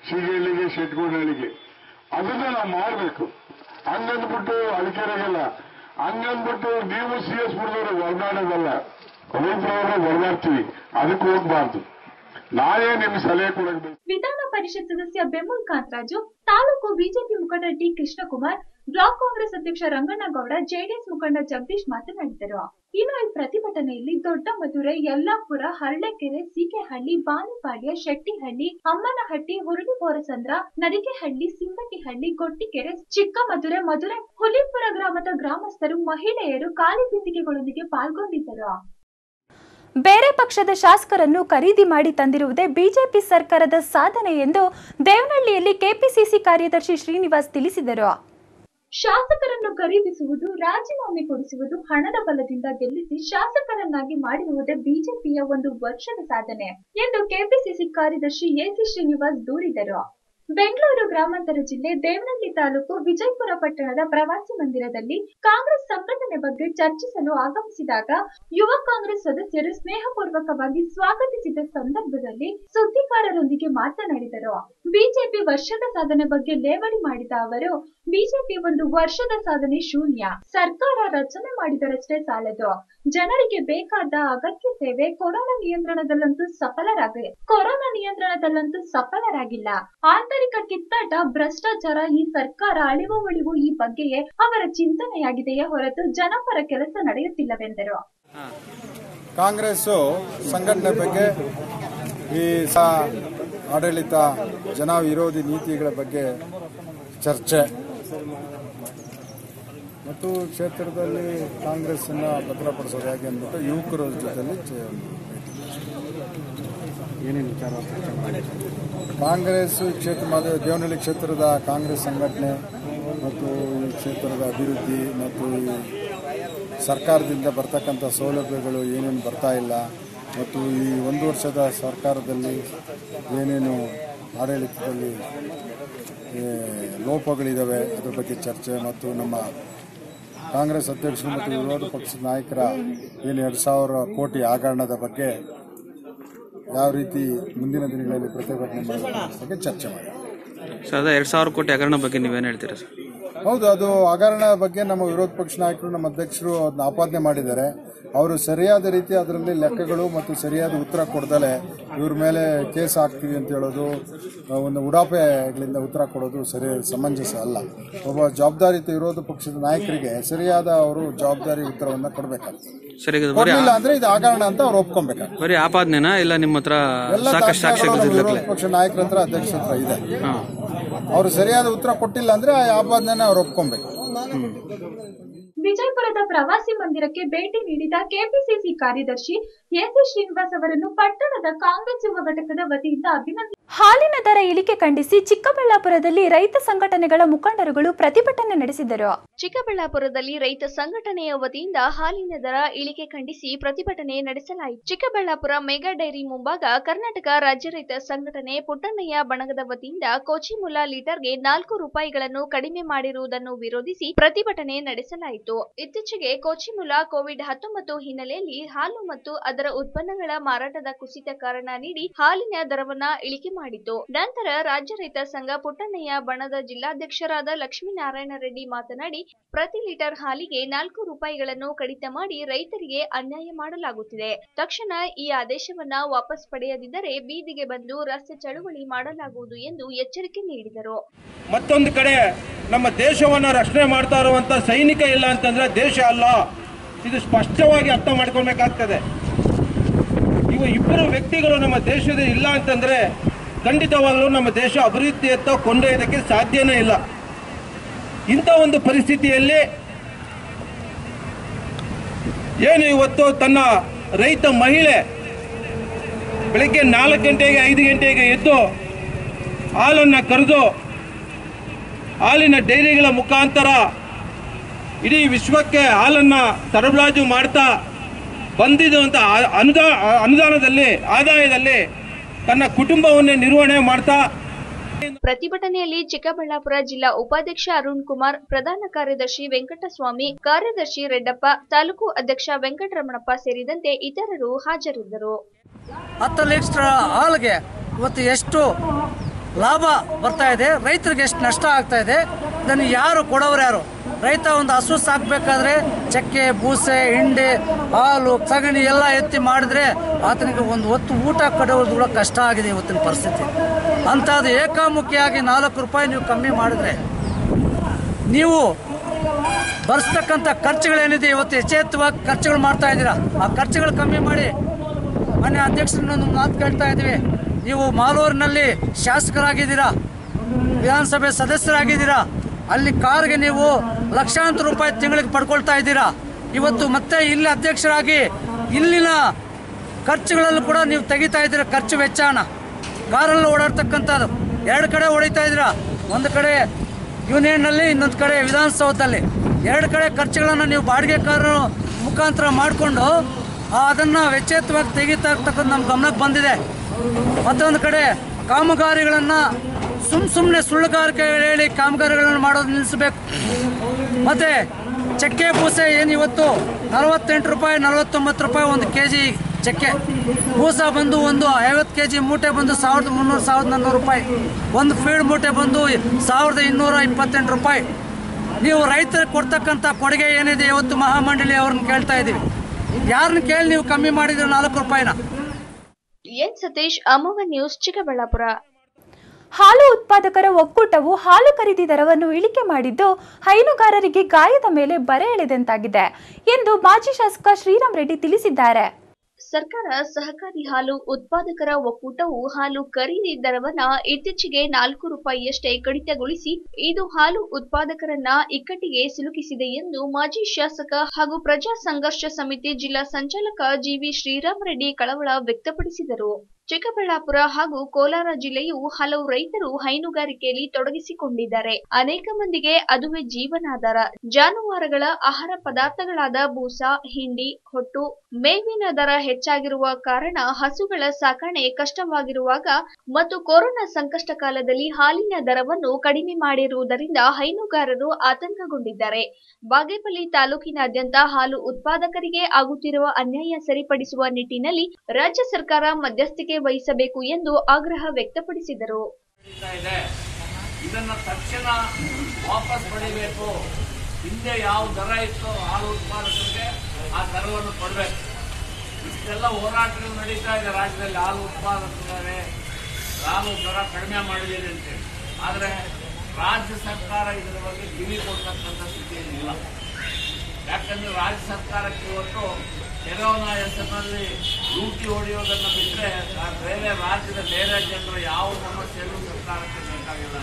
ಸೀಗೆಹಳ್ಳಿಗೆ ಶೆಟ್ಗೋಡಹಳ್ಳಿಗೆ ಅದನ್ನ ನಾವು ಮಾಡಬೇಕು ಹಂಗಂದ್ಬಿಟ್ಟು ಅಳಿಕೆರೆಗೆಲ್ಲ ಹಂಗಂದ್ಬಿಟ್ಟು ನೀವು ಸಿ ಎಸ್ ಬಿಡಿದವರು ಹೊರನಾಡೋದಲ್ಲ ರೈತರವ್ರನ್ನ ಹೊರನಾಡ್ತೀವಿ ಅದಕ್ಕೆ ಹೋಗ್ಬಾರ್ದು ನಾನೇ ನಿಮ್ಗೆ ಸಲಹೆ ಕೊಡಕ್ ಬೇಕು ವಿಧಾನ ಪರಿಷತ್ ಸದಸ್ಯ ಬೆಮ್ಮಲ್ ಕಾಂತರಾಜು ತಾಲೂಕು ಬಿಜೆಪಿ ಮುಖಂಡ ಟಿ ಕೃಷ್ಣಕುಮಾರ್ ಬ್ಲಾಕ್ ಕಾಂಗ್ರೆಸ್ ಅಧ್ಯಕ್ಷ ರಂಗಣ್ಣಗೌಡ ಜೆಡಿಎಸ್ ಮುಖಂಡ ಜಗದೀಶ್ ಮಾತನಾಡಿದರು ಇನ್ನು ಈ ಪ್ರತಿಭಟನೆಯಲ್ಲಿ ದೊಡ್ಡ ಮಧುರೆ ಯಲ್ಲಾಪುರ ಹರಳೆಕೆರೆ ಸೀಕೆಹಳ್ಳಿ ಬಾನಿಪಾಳ್ಯ ಶೆಟ್ಟಿಹಳ್ಳಿ ಅಮ್ಮನಹಟ್ಟಿ ಹುರುಳಿ ಬೋರಸಂದ್ರ ನರಿಕೆಹಳ್ಳಿ ಸಿಂಗಟಿಹಳ್ಳಿ ಗೊಟ್ಟಿಕೆರೆ ಚಿಕ್ಕಮಧುರೆ ಮಧುರೆ ಹುಲಿಪುರ ಗ್ರಾಮದ ಗ್ರಾಮಸ್ಥರು ಮಹಿಳೆಯರು ಖಾಲಿ ಬಿಂದಿಗೆಗಳೊಂದಿಗೆ ಪಾಲ್ಗೊಂಡಿದ್ದರು ಬೇರೆ ಪಕ್ಷದ ಶಾಸಕರನ್ನು ಖರೀದಿ ಮಾಡಿ ತಂದಿರುವುದೇ ಬಿಜೆಪಿ ಸರ್ಕಾರದ ಸಾಧನೆ ಎಂದು ದೇವನಹಳ್ಳಿಯಲ್ಲಿ ಕೆಪಿಸಿಸಿ ಕಾರ್ಯದರ್ಶಿ ಶ್ರೀನಿವಾಸ್ ತಿಳಿಸಿದರು ಶಾಸಕರನ್ನು ಖರೀದಿಸುವುದು ರಾಜೀನಾಮೆ ಕೊಡಿಸುವುದು ಹಣದ ಬಲದಿಂದ ಗೆಲ್ಲಿಸಿ ಶಾಸಕರನ್ನಾಗಿ ಮಾಡಿರುವುದೇ ಬಿಜೆಪಿಯ ಒಂದು ವರ್ಷದ ಸಾಧನೆ ಎಂದು ಕೆಪಿಸಿಸಿ ಕಾರ್ಯದರ್ಶಿ ಎಸಿ ಶ್ರೀನಿವಾಸ್ ದೂರಿದರು ಬೆಂಗಳೂರು ಗ್ರಾಮಾಂತರ ಜಿಲ್ಲೆ ದೇವನಹಳ್ಳಿ ತಾಲೂಕು ವಿಜಯಪುರ ಪಟ್ಟಣದ ಪ್ರವಾಸಿ ಮಂದಿರದಲ್ಲಿ ಕಾಂಗ್ರೆಸ್ ಸಂಘಟನೆ ಬಗ್ಗೆ ಚರ್ಚಿಸಲು ಆಗಮಿಸಿದಾಗ ಯುವ ಕಾಂಗ್ರೆಸ್ ಸದಸ್ಯರು ಸ್ನೇಹಪೂರ್ವಕವಾಗಿ ಸ್ವಾಗತಿಸಿದ ಸಂದರ್ಭದಲ್ಲಿ ಸುದ್ದಿಗಾರರೊಂದಿಗೆ ಮಾತನಾಡಿದರು ಬಿಜೆಪಿ ವರ್ಷದ ಸಾಧನೆ ಬಗ್ಗೆ ಲೇವಡಿ ಮಾಡಿದ ಅವರು ಬಿಜೆಪಿ ಒಂದು ವರ್ಷದ ಸಾಧನೆ ಶೂನ್ಯ ಸರ್ಕಾರ ರಚನೆ ಮಾಡಿದರಷ್ಟೇ ಸಾಲದು ಜನರಿಗೆ ಬೇಕಾದ ಅಗತ್ಯ ಸೇವೆ ಕೊರೋನಾ ನಿಯಂತ್ರಣದಲ್ಲಂತೂ ಸಫಲರಾಗಿ ಕೊರೋನಾ ನಿಯಂತ್ರಣದಲ್ಲಂತೂ ಸಫಲರಾಗಿಲ್ಲ ಆಂತರಿಕ ಕಿತ್ತಾಟ ಭ್ರಷ್ಟಾಚಾರ ಈ ಸರ್ಕಾರ ಅಳಿವು ಉಳಿವು ಈ ಬಗ್ಗೆಯೇ ಅವರ ಚಿಂತನೆಯಾಗಿದೆಯೇ ಹೊರತು ಜನಪರ ಕೆಲಸ ನಡೆಯುತ್ತಿಲ್ಲವೆಂದರು ಕಾಂಗ್ರೆಸ್ಸು ಸಂಘಟನೆ ಬಗ್ಗೆ ಈ ಸ ಆಡಳಿತ ಜನ ವಿರೋಧಿ ನೀತಿಗಳ ಬಗ್ಗೆ ಚರ್ಚೆ ಮತ್ತು ಕ್ಷೇತ್ರದಲ್ಲಿ ಕಾಂಗ್ರೆಸ್ಸನ್ನು ಭದ್ರಪಡಿಸೋದು ಹೇಗೆ ಅಂದ್ಬಿಟ್ಟು ಯುವಕರ ಜೊತೆಲಿ ಚೆ- ಏನೇನು ವಿಚಾರ ಚರ್ಚೆ ಮಾಡಿದ್ರು? ಕಾಂಗ್ರೆಸ್ ಈ ಕ್ಷೇತ್ರ ಮಾದ ದೇವನಹಳ್ಳಿ ಕ್ಷೇತ್ರದ ಕಾಂಗ್ರೆಸ್ ಸಂಘಟನೆ ಮತ್ತು ಈ ಕ್ಷೇತ್ರದ ಅಭಿವೃದ್ಧಿ ಮತ್ತು ಈ ಸರ್ಕಾರದಿಂದ ಬರ್ತಕ್ಕಂಥ ಸೌಲಭ್ಯಗಳು ಏನೇನು ಬರ್ತಾ ಇಲ್ಲ ಮತ್ತು ಈ ಒಂದು ವರ್ಷದ ಸರ್ಕಾರದಲ್ಲಿ ಏನೇನು ಆಡಳಿತದಲ್ಲಿ ಏ, ಲೋಪಗಳಿದ್ದಾವೆ ಅದ್ರ ಬಗ್ಗೆ ಚರ್ಚೆ ಮತ್ತು ನಮ್ಮ ಕಾಂಗ್ರೆಸ್ ಅಧ್ಯಕ್ಷರು ಮತ್ತು ವಿರೋಧ ಪಕ್ಷದ ನಾಯಕರ ಏನು ಎರಡು ಸಾವಿರ ಕೋಟಿ ಹಗರಣದ ಬಗ್ಗೆ ಯಾವ ರೀತಿ ಮುಂದಿನ ದಿನಗಳಲ್ಲಿ ಪ್ರತಿಭಟನೆ ಮಾಡೋದ್ರ ಬಗ್ಗೆ ಚರ್ಚೆ ಮಾಡಿ ಸರ್ ಅದೇ ಎರಡು ಸಾವಿರ ಕೋಟಿ ಹಗರಣ ಬಗ್ಗೆ ನೀವೇನು ಹೇಳ್ತೀರಾ ಸರ್ ಹೌದು ಅದು ಹಗರಣ ಬಗ್ಗೆ ನಮ್ಮ ವಿರೋಧ ಪಕ್ಷ ನಾಯಕರು ನಮ್ಮ ಅಧ್ಯಕ್ಷರು ಅದನ್ನ ಆಪಾದನೆ ಮಾಡಿದ್ದಾರೆ ಅವರು ಸರಿಯಾದ ರೀತಿ ಅದರಲ್ಲಿ ಲೆಕ್ಕಗಳು ಮತ್ತು ಸರಿಯಾದ ಉತ್ತರ ಕೊಡ್ದಲೆ ಇವ್ರ ಮೇಲೆ ಕೇಸ್ ಹಾಕ್ತೀವಿ ಅಂತ ಹೇಳೋದು ಆ, ಒಂದು ಉಡಾಪೆಗಳಿಂದ ಉತ್ತರ ಕೊಡೋದು ಸರಿ ಸಮಂಜಸ ಅಲ್ಲ ಒಬ್ಬ ಜವಾಬ್ದಾರಿಯುತ ವಿರೋಧ ಪಕ್ಷದ ನಾಯಕರಿಗೆ ಸರಿಯಾದ ಅವರು ಜವಾಬ್ದಾರಿ ಉತ್ತರವನ್ನ ಕೊಡಬೇಕಾಗ್ತದೆ ಸರಿ ಇದು ಬರೀ ಕೊಡಲಿಲ್ಲ ಅಂದ್ರೆ ಇದು ಹಗರಣ ಅಂತ ಅವ್ರು ಒಪ್ಕೊಬೇಕಾಗ್ತದೆ ಬರೀ ಆಪಾದನೆನಾ ಇಲ್ಲ ನಿಮ್ಮ ಹತ್ರ ಎಲ್ಲ ಸಾಕಷ್ಟು ದಾಖಲೆಗಳು ನಮ್ಮ ಸಾಕ್ಷ್ಯಗಳು ವಿರೋಧ ಪಕ್ಷ ನಾಯಕರ ಹತ್ರ ಅಧ್ಯಕ್ಷ ಹತ್ರ ಇದೆ ಹಾ ಅವರು ಸರಿಯಾದ ಉತ್ತರ ಕೊಟ್ಟಿಲ್ಲ ಅಂದ್ರೆ ಆ ಆಪಾದನೆ ಅವ್ರು ಒಪ್ಕೊಬೇಕು ವಿಜಯಪುರದ ಪ್ರವಾಸಿ ಮಂದಿರಕ್ಕೆ ಭೇಟಿ ನೀಡಿದ ಕೆಪಿಸಿಸಿ ಕಾರ್ಯದರ್ಶಿ ಎಸಿ ಶ್ರೀನಿವಾಸ್ ಅವರನ್ನು ಪಟ್ಟಣದ ಕಾಂಗ್ರೆಸ್ ಯುವ ಘಟಕದ ವತಿಯಿಂದ ಅಭಿನಂದಿಸಿದರು ಹಾಲಿನ ದರ ಇಳಿಕೆ ಖಂಡಿಸಿ ಚಿಕ್ಕಬಳ್ಳಾಪುರದಲ್ಲಿ ರೈತ ಸಂಘಟನೆಗಳ ಮುಖಂಡರುಗಳು ಪ್ರತಿಭಟನೆ ನಡೆಸಿದರು ಚಿಕ್ಕಬಳ್ಳಾಪುರದಲ್ಲಿ ರೈತ ಸಂಘಟನೆಯ ವತಿಯಿಂದ ಹಾಲಿನ ದರ ಇಳಿಕೆ ಖಂಡಿಸಿ ಪ್ರತಿಭಟನೆ ನಡೆಸಲಾಯಿತು ಚಿಕ್ಕಬಳ್ಳಾಪುರ ಮೆಗಾ ಡೈರಿ ಮುಂಭಾಗ ಕರ್ನಾಟಕ ರಾಜ್ಯ ರೈತ ಸಂಘಟನೆ ಪುಟ್ಟಣ್ಣಯ್ಯ ಬಣಗದ ವತಿಯಿಂದ ಕೋಚಿಮುಲ ಲೀಟರ್ಗೆ ನಾಲ್ಕು ರೂಪಾಯಿಗಳನ್ನು ಕಡಿಮೆ ಮಾಡಿರುವುದನ್ನು ವಿರೋಧಿಸಿ ಪ್ರತಿಭಟನೆ ನಡೆಸಲಾಯಿತು ಇತ್ತೀಚೆಗೆ ಕೋಚಿಮುಲ ಕೋವಿಡ್ ಹತ್ತೊಂಬತ್ತು ಹಿನ್ನೆಲೆಯಲ್ಲಿ ಹಾಲು ಮತ್ತು ಅದರ ಉತ್ಪನ್ನಗಳ ಮಾರಾಟದ ಕುಸಿತ ಕಾರಣ ನೀಡಿ ಹಾಲಿನ ದರವನ್ನ ಇಳಿಕೆ ಮಾಡಿತು ನಂತರ ರಾಜ್ಯ ರೈತ ಸಂಘ ಪುಟ್ಟಣ್ಣಯ್ಯ ಬಣದ ಜಿಲ್ಲಾಧ್ಯಕ್ಷರಾದ ಲಕ್ಷ್ಮೀನಾರಾಯಣ ರೆಡ್ಡಿ ಮಾತನಾಡಿ ಪ್ರತಿ ಲೀಟರ್ ಹಾಲಿಗೆ ನಾಲ್ಕು ರೂಪಾಯಿಗಳನ್ನು ಕಡಿತ ಮಾಡಿ ರೈತರಿಗೆ ಅನ್ಯಾಯ ಮಾಡಲಾಗುತ್ತಿದೆ ತಕ್ಷಣ ಈ ಆದೇಶವನ್ನ ವಾಪಸ್ ಪಡೆಯದಿದ್ದರೆ ಬೀದಿಗೆ ಬಂದು ರಸ್ತೆ ಚಳುವಳಿ ಮಾಡಲಾಗುವುದು ಎಂದು ಎಚ್ಚರಿಕೆ ನೀಡಿದರು ಮತ್ತೊಂದು ಕಡೆ ನಮ್ಮ ದೇಶವನ್ನು ರಕ್ಷಣೆ ಮಾಡ್ತಾ ಇರುವಂತ ಸೈನಿಕ ಇಲ್ಲ ಅಂತಂದ್ರೆ ದೇಶ ಅಲ್ಲ ಇದು ಸ್ಪಷ್ಟವಾಗಿ ಅರ್ಥ ಮಾಡ್ಕೊಳ್ಬೇಕಾಗ್ತದೆ ಇವು ಇಬ್ಬರು ವ್ಯಕ್ತಿಗಳು ನಮ್ಮ ದೇಶದ ಇಲ್ಲ ಅಂತಂದ್ರೆ ಖಂಡಿತವಾಗ್ಲೂ ನಮ್ಮ ದೇಶ ಅಭಿವೃದ್ಧಿಯತ್ತ ಕೊಂಡೊಯ್ಯೋದಕ್ಕೆ ಸಾಧ್ಯನೇ ಇಲ್ಲ ಇಂಥ ಒಂದು ಪರಿಸ್ಥಿತಿಯಲ್ಲಿ ಏನು ಇವತ್ತು ತನ್ನ ರೈತ ಮಹಿಳೆ ಬೆಳಗ್ಗೆ ನಾಲ್ಕು ಗಂಟೆಗೆ ಐದು ಗಂಟೆಗೆ ಎದ್ದು ಹಾಲನ್ನು ಕರೆದು ಹಾಲಿನ ಡೈರಿಗಳ ಮುಖಾಂತರ ಇಡೀ ವಿಶ್ವಕ್ಕೆ ಹಾಲನ್ನು ಸರಬರಾಜು ಮಾಡ್ತಾ ಬಂದಿರುವಂಥ ಆ- ಅನುದಾ ಅನುದಾನದಲ್ಲಿ ಆದಾಯದಲ್ಲಿ ತನ್ನ ಕುಟುಂಬವನ್ನೇ ನಿರ್ವಹಣೆ ಮಾಡ್ತಾ ಪ್ರತಿಭಟನೆಯಲ್ಲಿ ಚಿಕ್ಕಬಳ್ಳಾಪುರ ಜಿಲ್ಲಾ ಉಪಾಧ್ಯಕ್ಷ ಅರುಣ್ ಕುಮಾರ್ ಪ್ರಧಾನ ಕಾರ್ಯದರ್ಶಿ ವೆಂಕಟಸ್ವಾಮಿ ಕಾರ್ಯದರ್ಶಿ ರೆಡ್ಡಪ್ಪ ತಾಲೂಕು ಅಧ್ಯಕ್ಷ ವೆಂಕಟರಮಣಪ್ಪ ಸೇರಿದಂತೆ ಇತರರು ಹಾಜರಿದ್ದರು ಹತ್ತು ಲೀಟರ್ ಹಾಲಿಗೆ ಇವತ್ತು ಎಷ್ಟು ಲಾಭ ಬರ್ತಾ ಇದೆ ರೈತರಿಗೆ ಎಷ್ಟು ನಷ್ಟ ಆಗ್ತಾ ಇದೆ ಇದನ್ನು ಯಾರು ಕೊಡೋರು ಯಾರು ರೈತ ಒಂದು ಹಸು ಸಾಕಬೇಕಾದ್ರೆ ಚಕ್ಕೆ ಬೂಸೆ ಹಿಂಡಿ ಹಾಲು ಸಗಣಿ ಎಲ್ಲ ಎತ್ತಿ ಮಾಡಿದ್ರೆ ಆತನಿಗೆ ಒಂದು ಹೊತ್ತು ಊಟ ಕೊಡೋದು ಕೂಡ ಕಷ್ಟ ಆಗಿದೆ ಇವತ್ತಿನ ಪರಿಸ್ಥಿತಿ ಅಂಥದ್ದು ಏಕಾಮುಖಿಯಾಗಿ ನಾಲ್ಕು ರೂಪಾಯಿ ನೀವು ಕಮ್ಮಿ ಮಾಡಿದ್ರೆ ನೀವು ಭರಿಸ್ತಕ್ಕಂಥ ಖರ್ಚುಗಳೇನಿದೆ ಇವತ್ತು ಎಚ್ಚೆತ್ತವಾಗಿ ಖರ್ಚುಗಳು ಮಾಡ್ತಾ ಇದ್ದೀರಾ ಆ ಖರ್ಚುಗಳು ಕಮ್ಮಿ ಮಾಡಿ ಮನೆ ಅಧ್ಯಕ್ಷರನ್ನೊಂದು ಮಾತು ಕೇಳ್ತಾ ಇದ್ದೀವಿ ನೀವು ಮಾಲೂರಿನಲ್ಲಿ ಶಾಸಕರಾಗಿದ್ದೀರಾ ವಿಧಾನಸಭೆ ಸದಸ್ಯರಾಗಿದ್ದೀರಾ ಅಲ್ಲಿ ಕಾರ್ಗೆ ನೀವು ಲಕ್ಷಾಂತರ ರೂಪಾಯಿ ತಿಂಗಳಿಗೆ ಪಡ್ಕೊಳ್ತಾ ಇದ್ದೀರಾ ಇವತ್ತು ಮತ್ತೆ ಇಲ್ಲಿ ಅಧ್ಯಕ್ಷರಾಗಿ ಇಲ್ಲಿನ ಖರ್ಚುಗಳಲ್ಲೂ ಕೂಡ ನೀವು ತೆಗಿತಾ ಇದ್ದೀರಾ ಖರ್ಚು ವೆಚ್ಚನ ಕಾರಲ್ಲಿ ಓಡಾಡ್ತಕ್ಕಂಥದ್ದು ಎರಡು ಕಡೆ ಹೊಡಿತಾ ಇದ್ದೀರಾ ಒಂದು ಕಡೆ ಯೂನಿಯನ್ನಲ್ಲಿ ಇನ್ನೊಂದು ಕಡೆ ವಿಧಾನಸೌಧದಲ್ಲಿ ಎರಡು ಕಡೆ ಖರ್ಚುಗಳನ್ನು ನೀವು ಬಾಡಿಗೆ ಕಾರು ಮುಖಾಂತರ ಮಾಡಿಕೊಂಡು ಅದನ್ನು ವೆಚ್ಚೇತವಾಗಿ ತೆಗಿತಾ ಇರ್ತಕ್ಕಂಥ ನಮ್ಮ ಗಮನಕ್ಕೆ ಬಂದಿದೆ ಮತ್ತೊಂದು ಕಡೆ ಕಾಮಗಾರಿಗಳನ್ನು ಸುಮ್ ಸುಮ್ಮನೆ ಸುಳ್ಳುಗಾರಿಕೆ ಹೇಳಿ ಕಾಮಗಾರಿಗಳನ್ನು ಮಾಡೋದು ನಿಲ್ಲಿಸಬೇಕು ಮತ್ತು ಚಕ್ಕೆ ಪೂಸೆ ಏನು ಇವತ್ತು ನಲವತ್ತೆಂಟು ರೂಪಾಯಿ ನಲವತ್ತೊಂಬತ್ತು ರೂಪಾಯಿ ಒಂದು ಕೆ ಜಿ ಚಕ್ಕೆ ಬೂಸ ಬಂದು ಒಂದು ಐವತ್ತು ಕೆ ಜಿ ಮೂಟೆ ಬಂದು ಸಾವಿರದ ಮುನ್ನೂರು ಸಾವಿರದ ನಾನ್ನೂರು ರೂಪಾಯಿ ಒಂದು ಫೀಡ್ ಮೂಟೆ ಬಂದು ಸಾವಿರದ ಇನ್ನೂರ ಇಪ್ಪತ್ತೆಂಟು ರೂಪಾಯಿ ನೀವು ರೈತರಿಗೆ ಕೊಡ್ತಕ್ಕಂಥ ಕೊಡುಗೆ ಏನಿದೆ ಇವತ್ತು ಮಹಾಮಂಡಳಿ ಅವ್ರನ್ನ ಕೇಳ್ತಾ ಇದ್ದೀವಿ ಯಾರನ್ನ ಕೇಳಿ ನೀವು ಕಮ್ಮಿ ಮಾಡಿದ್ರೆ ನಾಲ್ಕು ರೂಪಾಯಿನ ಎನ್ ಸತೀಶ್ ಅಮೋಘ ನ್ಯೂಸ್ ಚಿಕ್ಕಬಳ್ಳಾಪುರ ಹಾಲು ಉತ್ಪಾದಕರ ಒಕ್ಕೂಟವು ಹಾಲು ಖರೀದಿ ದರವನ್ನು ಇಳಿಕೆ ಮಾಡಿದ್ದು ಹೈನುಗಾರರಿಗೆ ಗಾಯದ ಮೇಲೆ ಬರೆ ಎಳೆದಂತಾಗಿದೆ ಎಂದು ಮಾಜಿ ಶಾಸಕ ಶ್ರೀರಾಮ್ ರೆಡ್ಡಿ ತಿಳಿಸಿದ್ದಾರೆ ಸರ್ಕಾರ ಸಹಕಾರಿ ಹಾಲು ಉತ್ಪಾದಕರ ಒಕ್ಕೂಟವು ಹಾಲು ಖರೀದಿ ದರವನ್ನ ಇತ್ತೀಚೆಗೆ ನಾಲ್ಕು ರೂಪಾಯಿಯಷ್ಟೇ ಕಡಿತಗೊಳಿಸಿ ಇದು ಹಾಲು ಉತ್ಪಾದಕರನ್ನ ಇಕ್ಕಟ್ಟಿಗೆ ಸಿಲುಕಿಸಿದೆ ಎಂದು ಮಾಜಿ ಶಾಸಕ ಹಾಗೂ ಪ್ರಜಾ ಸಂಘರ್ಷ ಸಮಿತಿ ಜಿಲ್ಲಾ ಸಂಚಾಲಕ ಜಿವಿ ಶ್ರೀರಾಮ್ ರೆಡ್ಡಿ ಕಳವಳ ವ್ಯಕ್ತಪಡಿಸಿದರು ಚಿಕ್ಕಬಳ್ಳಾಪುರ ಹಾಗೂ ಕೋಲಾರ ಜಿಲ್ಲೆಯು ಹಲವು ರೈತರು ಹೈನುಗಾರಿಕೆಯಲ್ಲಿ ತೊಡಗಿಸಿಕೊಂಡಿದ್ದಾರೆ ಅನೇಕ ಮಂದಿಗೆ ಅದುವೇ ಜೀವನಾಧಾರ ಜಾನುವಾರುಗಳ ಆಹಾರ ಪದಾರ್ಥಗಳಾದ ಬೂಸ ಹಿಂಡಿ ಹೊಟ್ಟು ಮೇವಿನ ದರ ಹೆಚ್ಚಾಗಿರುವ ಕಾರಣ ಹಸುಗಳ ಸಾಕಣೆ ಕಷ್ಟವಾಗಿರುವಾಗ ಮತ್ತು ಕೊರೋನಾ ಸಂಕಷ್ಟ ಕಾಲದಲ್ಲಿ ಹಾಲಿನ ದರವನ್ನು ಕಡಿಮೆ ಮಾಡಿರುವುದರಿಂದ ಹೈನುಗಾರರು ಆತಂಕಗೊಂಡಿದ್ದಾರೆ ಬಾಗೇಪಲ್ಲಿ ತಾಲೂಕಿನಾದ್ಯಂತ ಹಾಲು ಉತ್ಪಾದಕರಿಗೆ ಆಗುತ್ತಿರುವ ಅನ್ಯಾಯ ಸರಿಪಡಿಸುವ ನಿಟ್ಟಿನಲ್ಲಿ ರಾಜ್ಯ ಸರ್ಕಾರ ಮಧ್ಯಸ್ಥಿಕೆ ವಹಿಸಬೇಕು ಎಂದು ಆಗ್ರಹ ವ್ಯಕ್ತಪಡಿಸಿದರು ನಡೀತಾ ಇದೆ ಇದನ್ನ ತಕ್ಷಣ ವಾಪಸ್ ಪಡಿಬೇಕು ಹಿಂದೆ ಯಾವ ದರ ಇತ್ತು ಹಾಲು ಉತ್ಪಾದಕರಿಗೆ ಆ ದರವನ್ನು ಕೊಡಬೇಕು ಇಷ್ಟೆಲ್ಲ ಹೋರಾಟಗಳು ನಡೀತಾ ಇದೆ ರಾಜ್ಯದಲ್ಲಿ ಹಾಲು ಉತ್ಪಾದಕರಿಗೆ ಹಾಲು ದರ ಕಡಿಮೆ ಮಾಡಿದ್ದೀರಿ ಅಂತೇಳಿ ಆದರೆ ರಾಜ್ಯ ಸರ್ಕಾರ ಇದರ ಬಗ್ಗೆ ಕಿವಿ ಕೊಡ್ತಕ್ಕಂಥ ಸ್ಥಿತಿಯಲ್ಲಿಲ್ಲ ಯಾಕಂದ್ರೆ ರಾಜ್ಯ ಸರ್ಕಾರಕ್ಕೆ ಇವತ್ತು ಕೆರೋನಾ ಹೆಸರಿನಲ್ಲಿ ಲೂಟಿ ಹೊಡೆಯೋದನ್ನು ಬಿಟ್ಟರೆ ಬೇರೆ ರಾಜ್ಯದ ಬೇರೆ ಜನರ ಯಾವ ಸಮಸ್ಯೆಗಳು ಸರ್ಕಾರಕ್ಕೆ ಬೇಕಾಗಿಲ್ಲ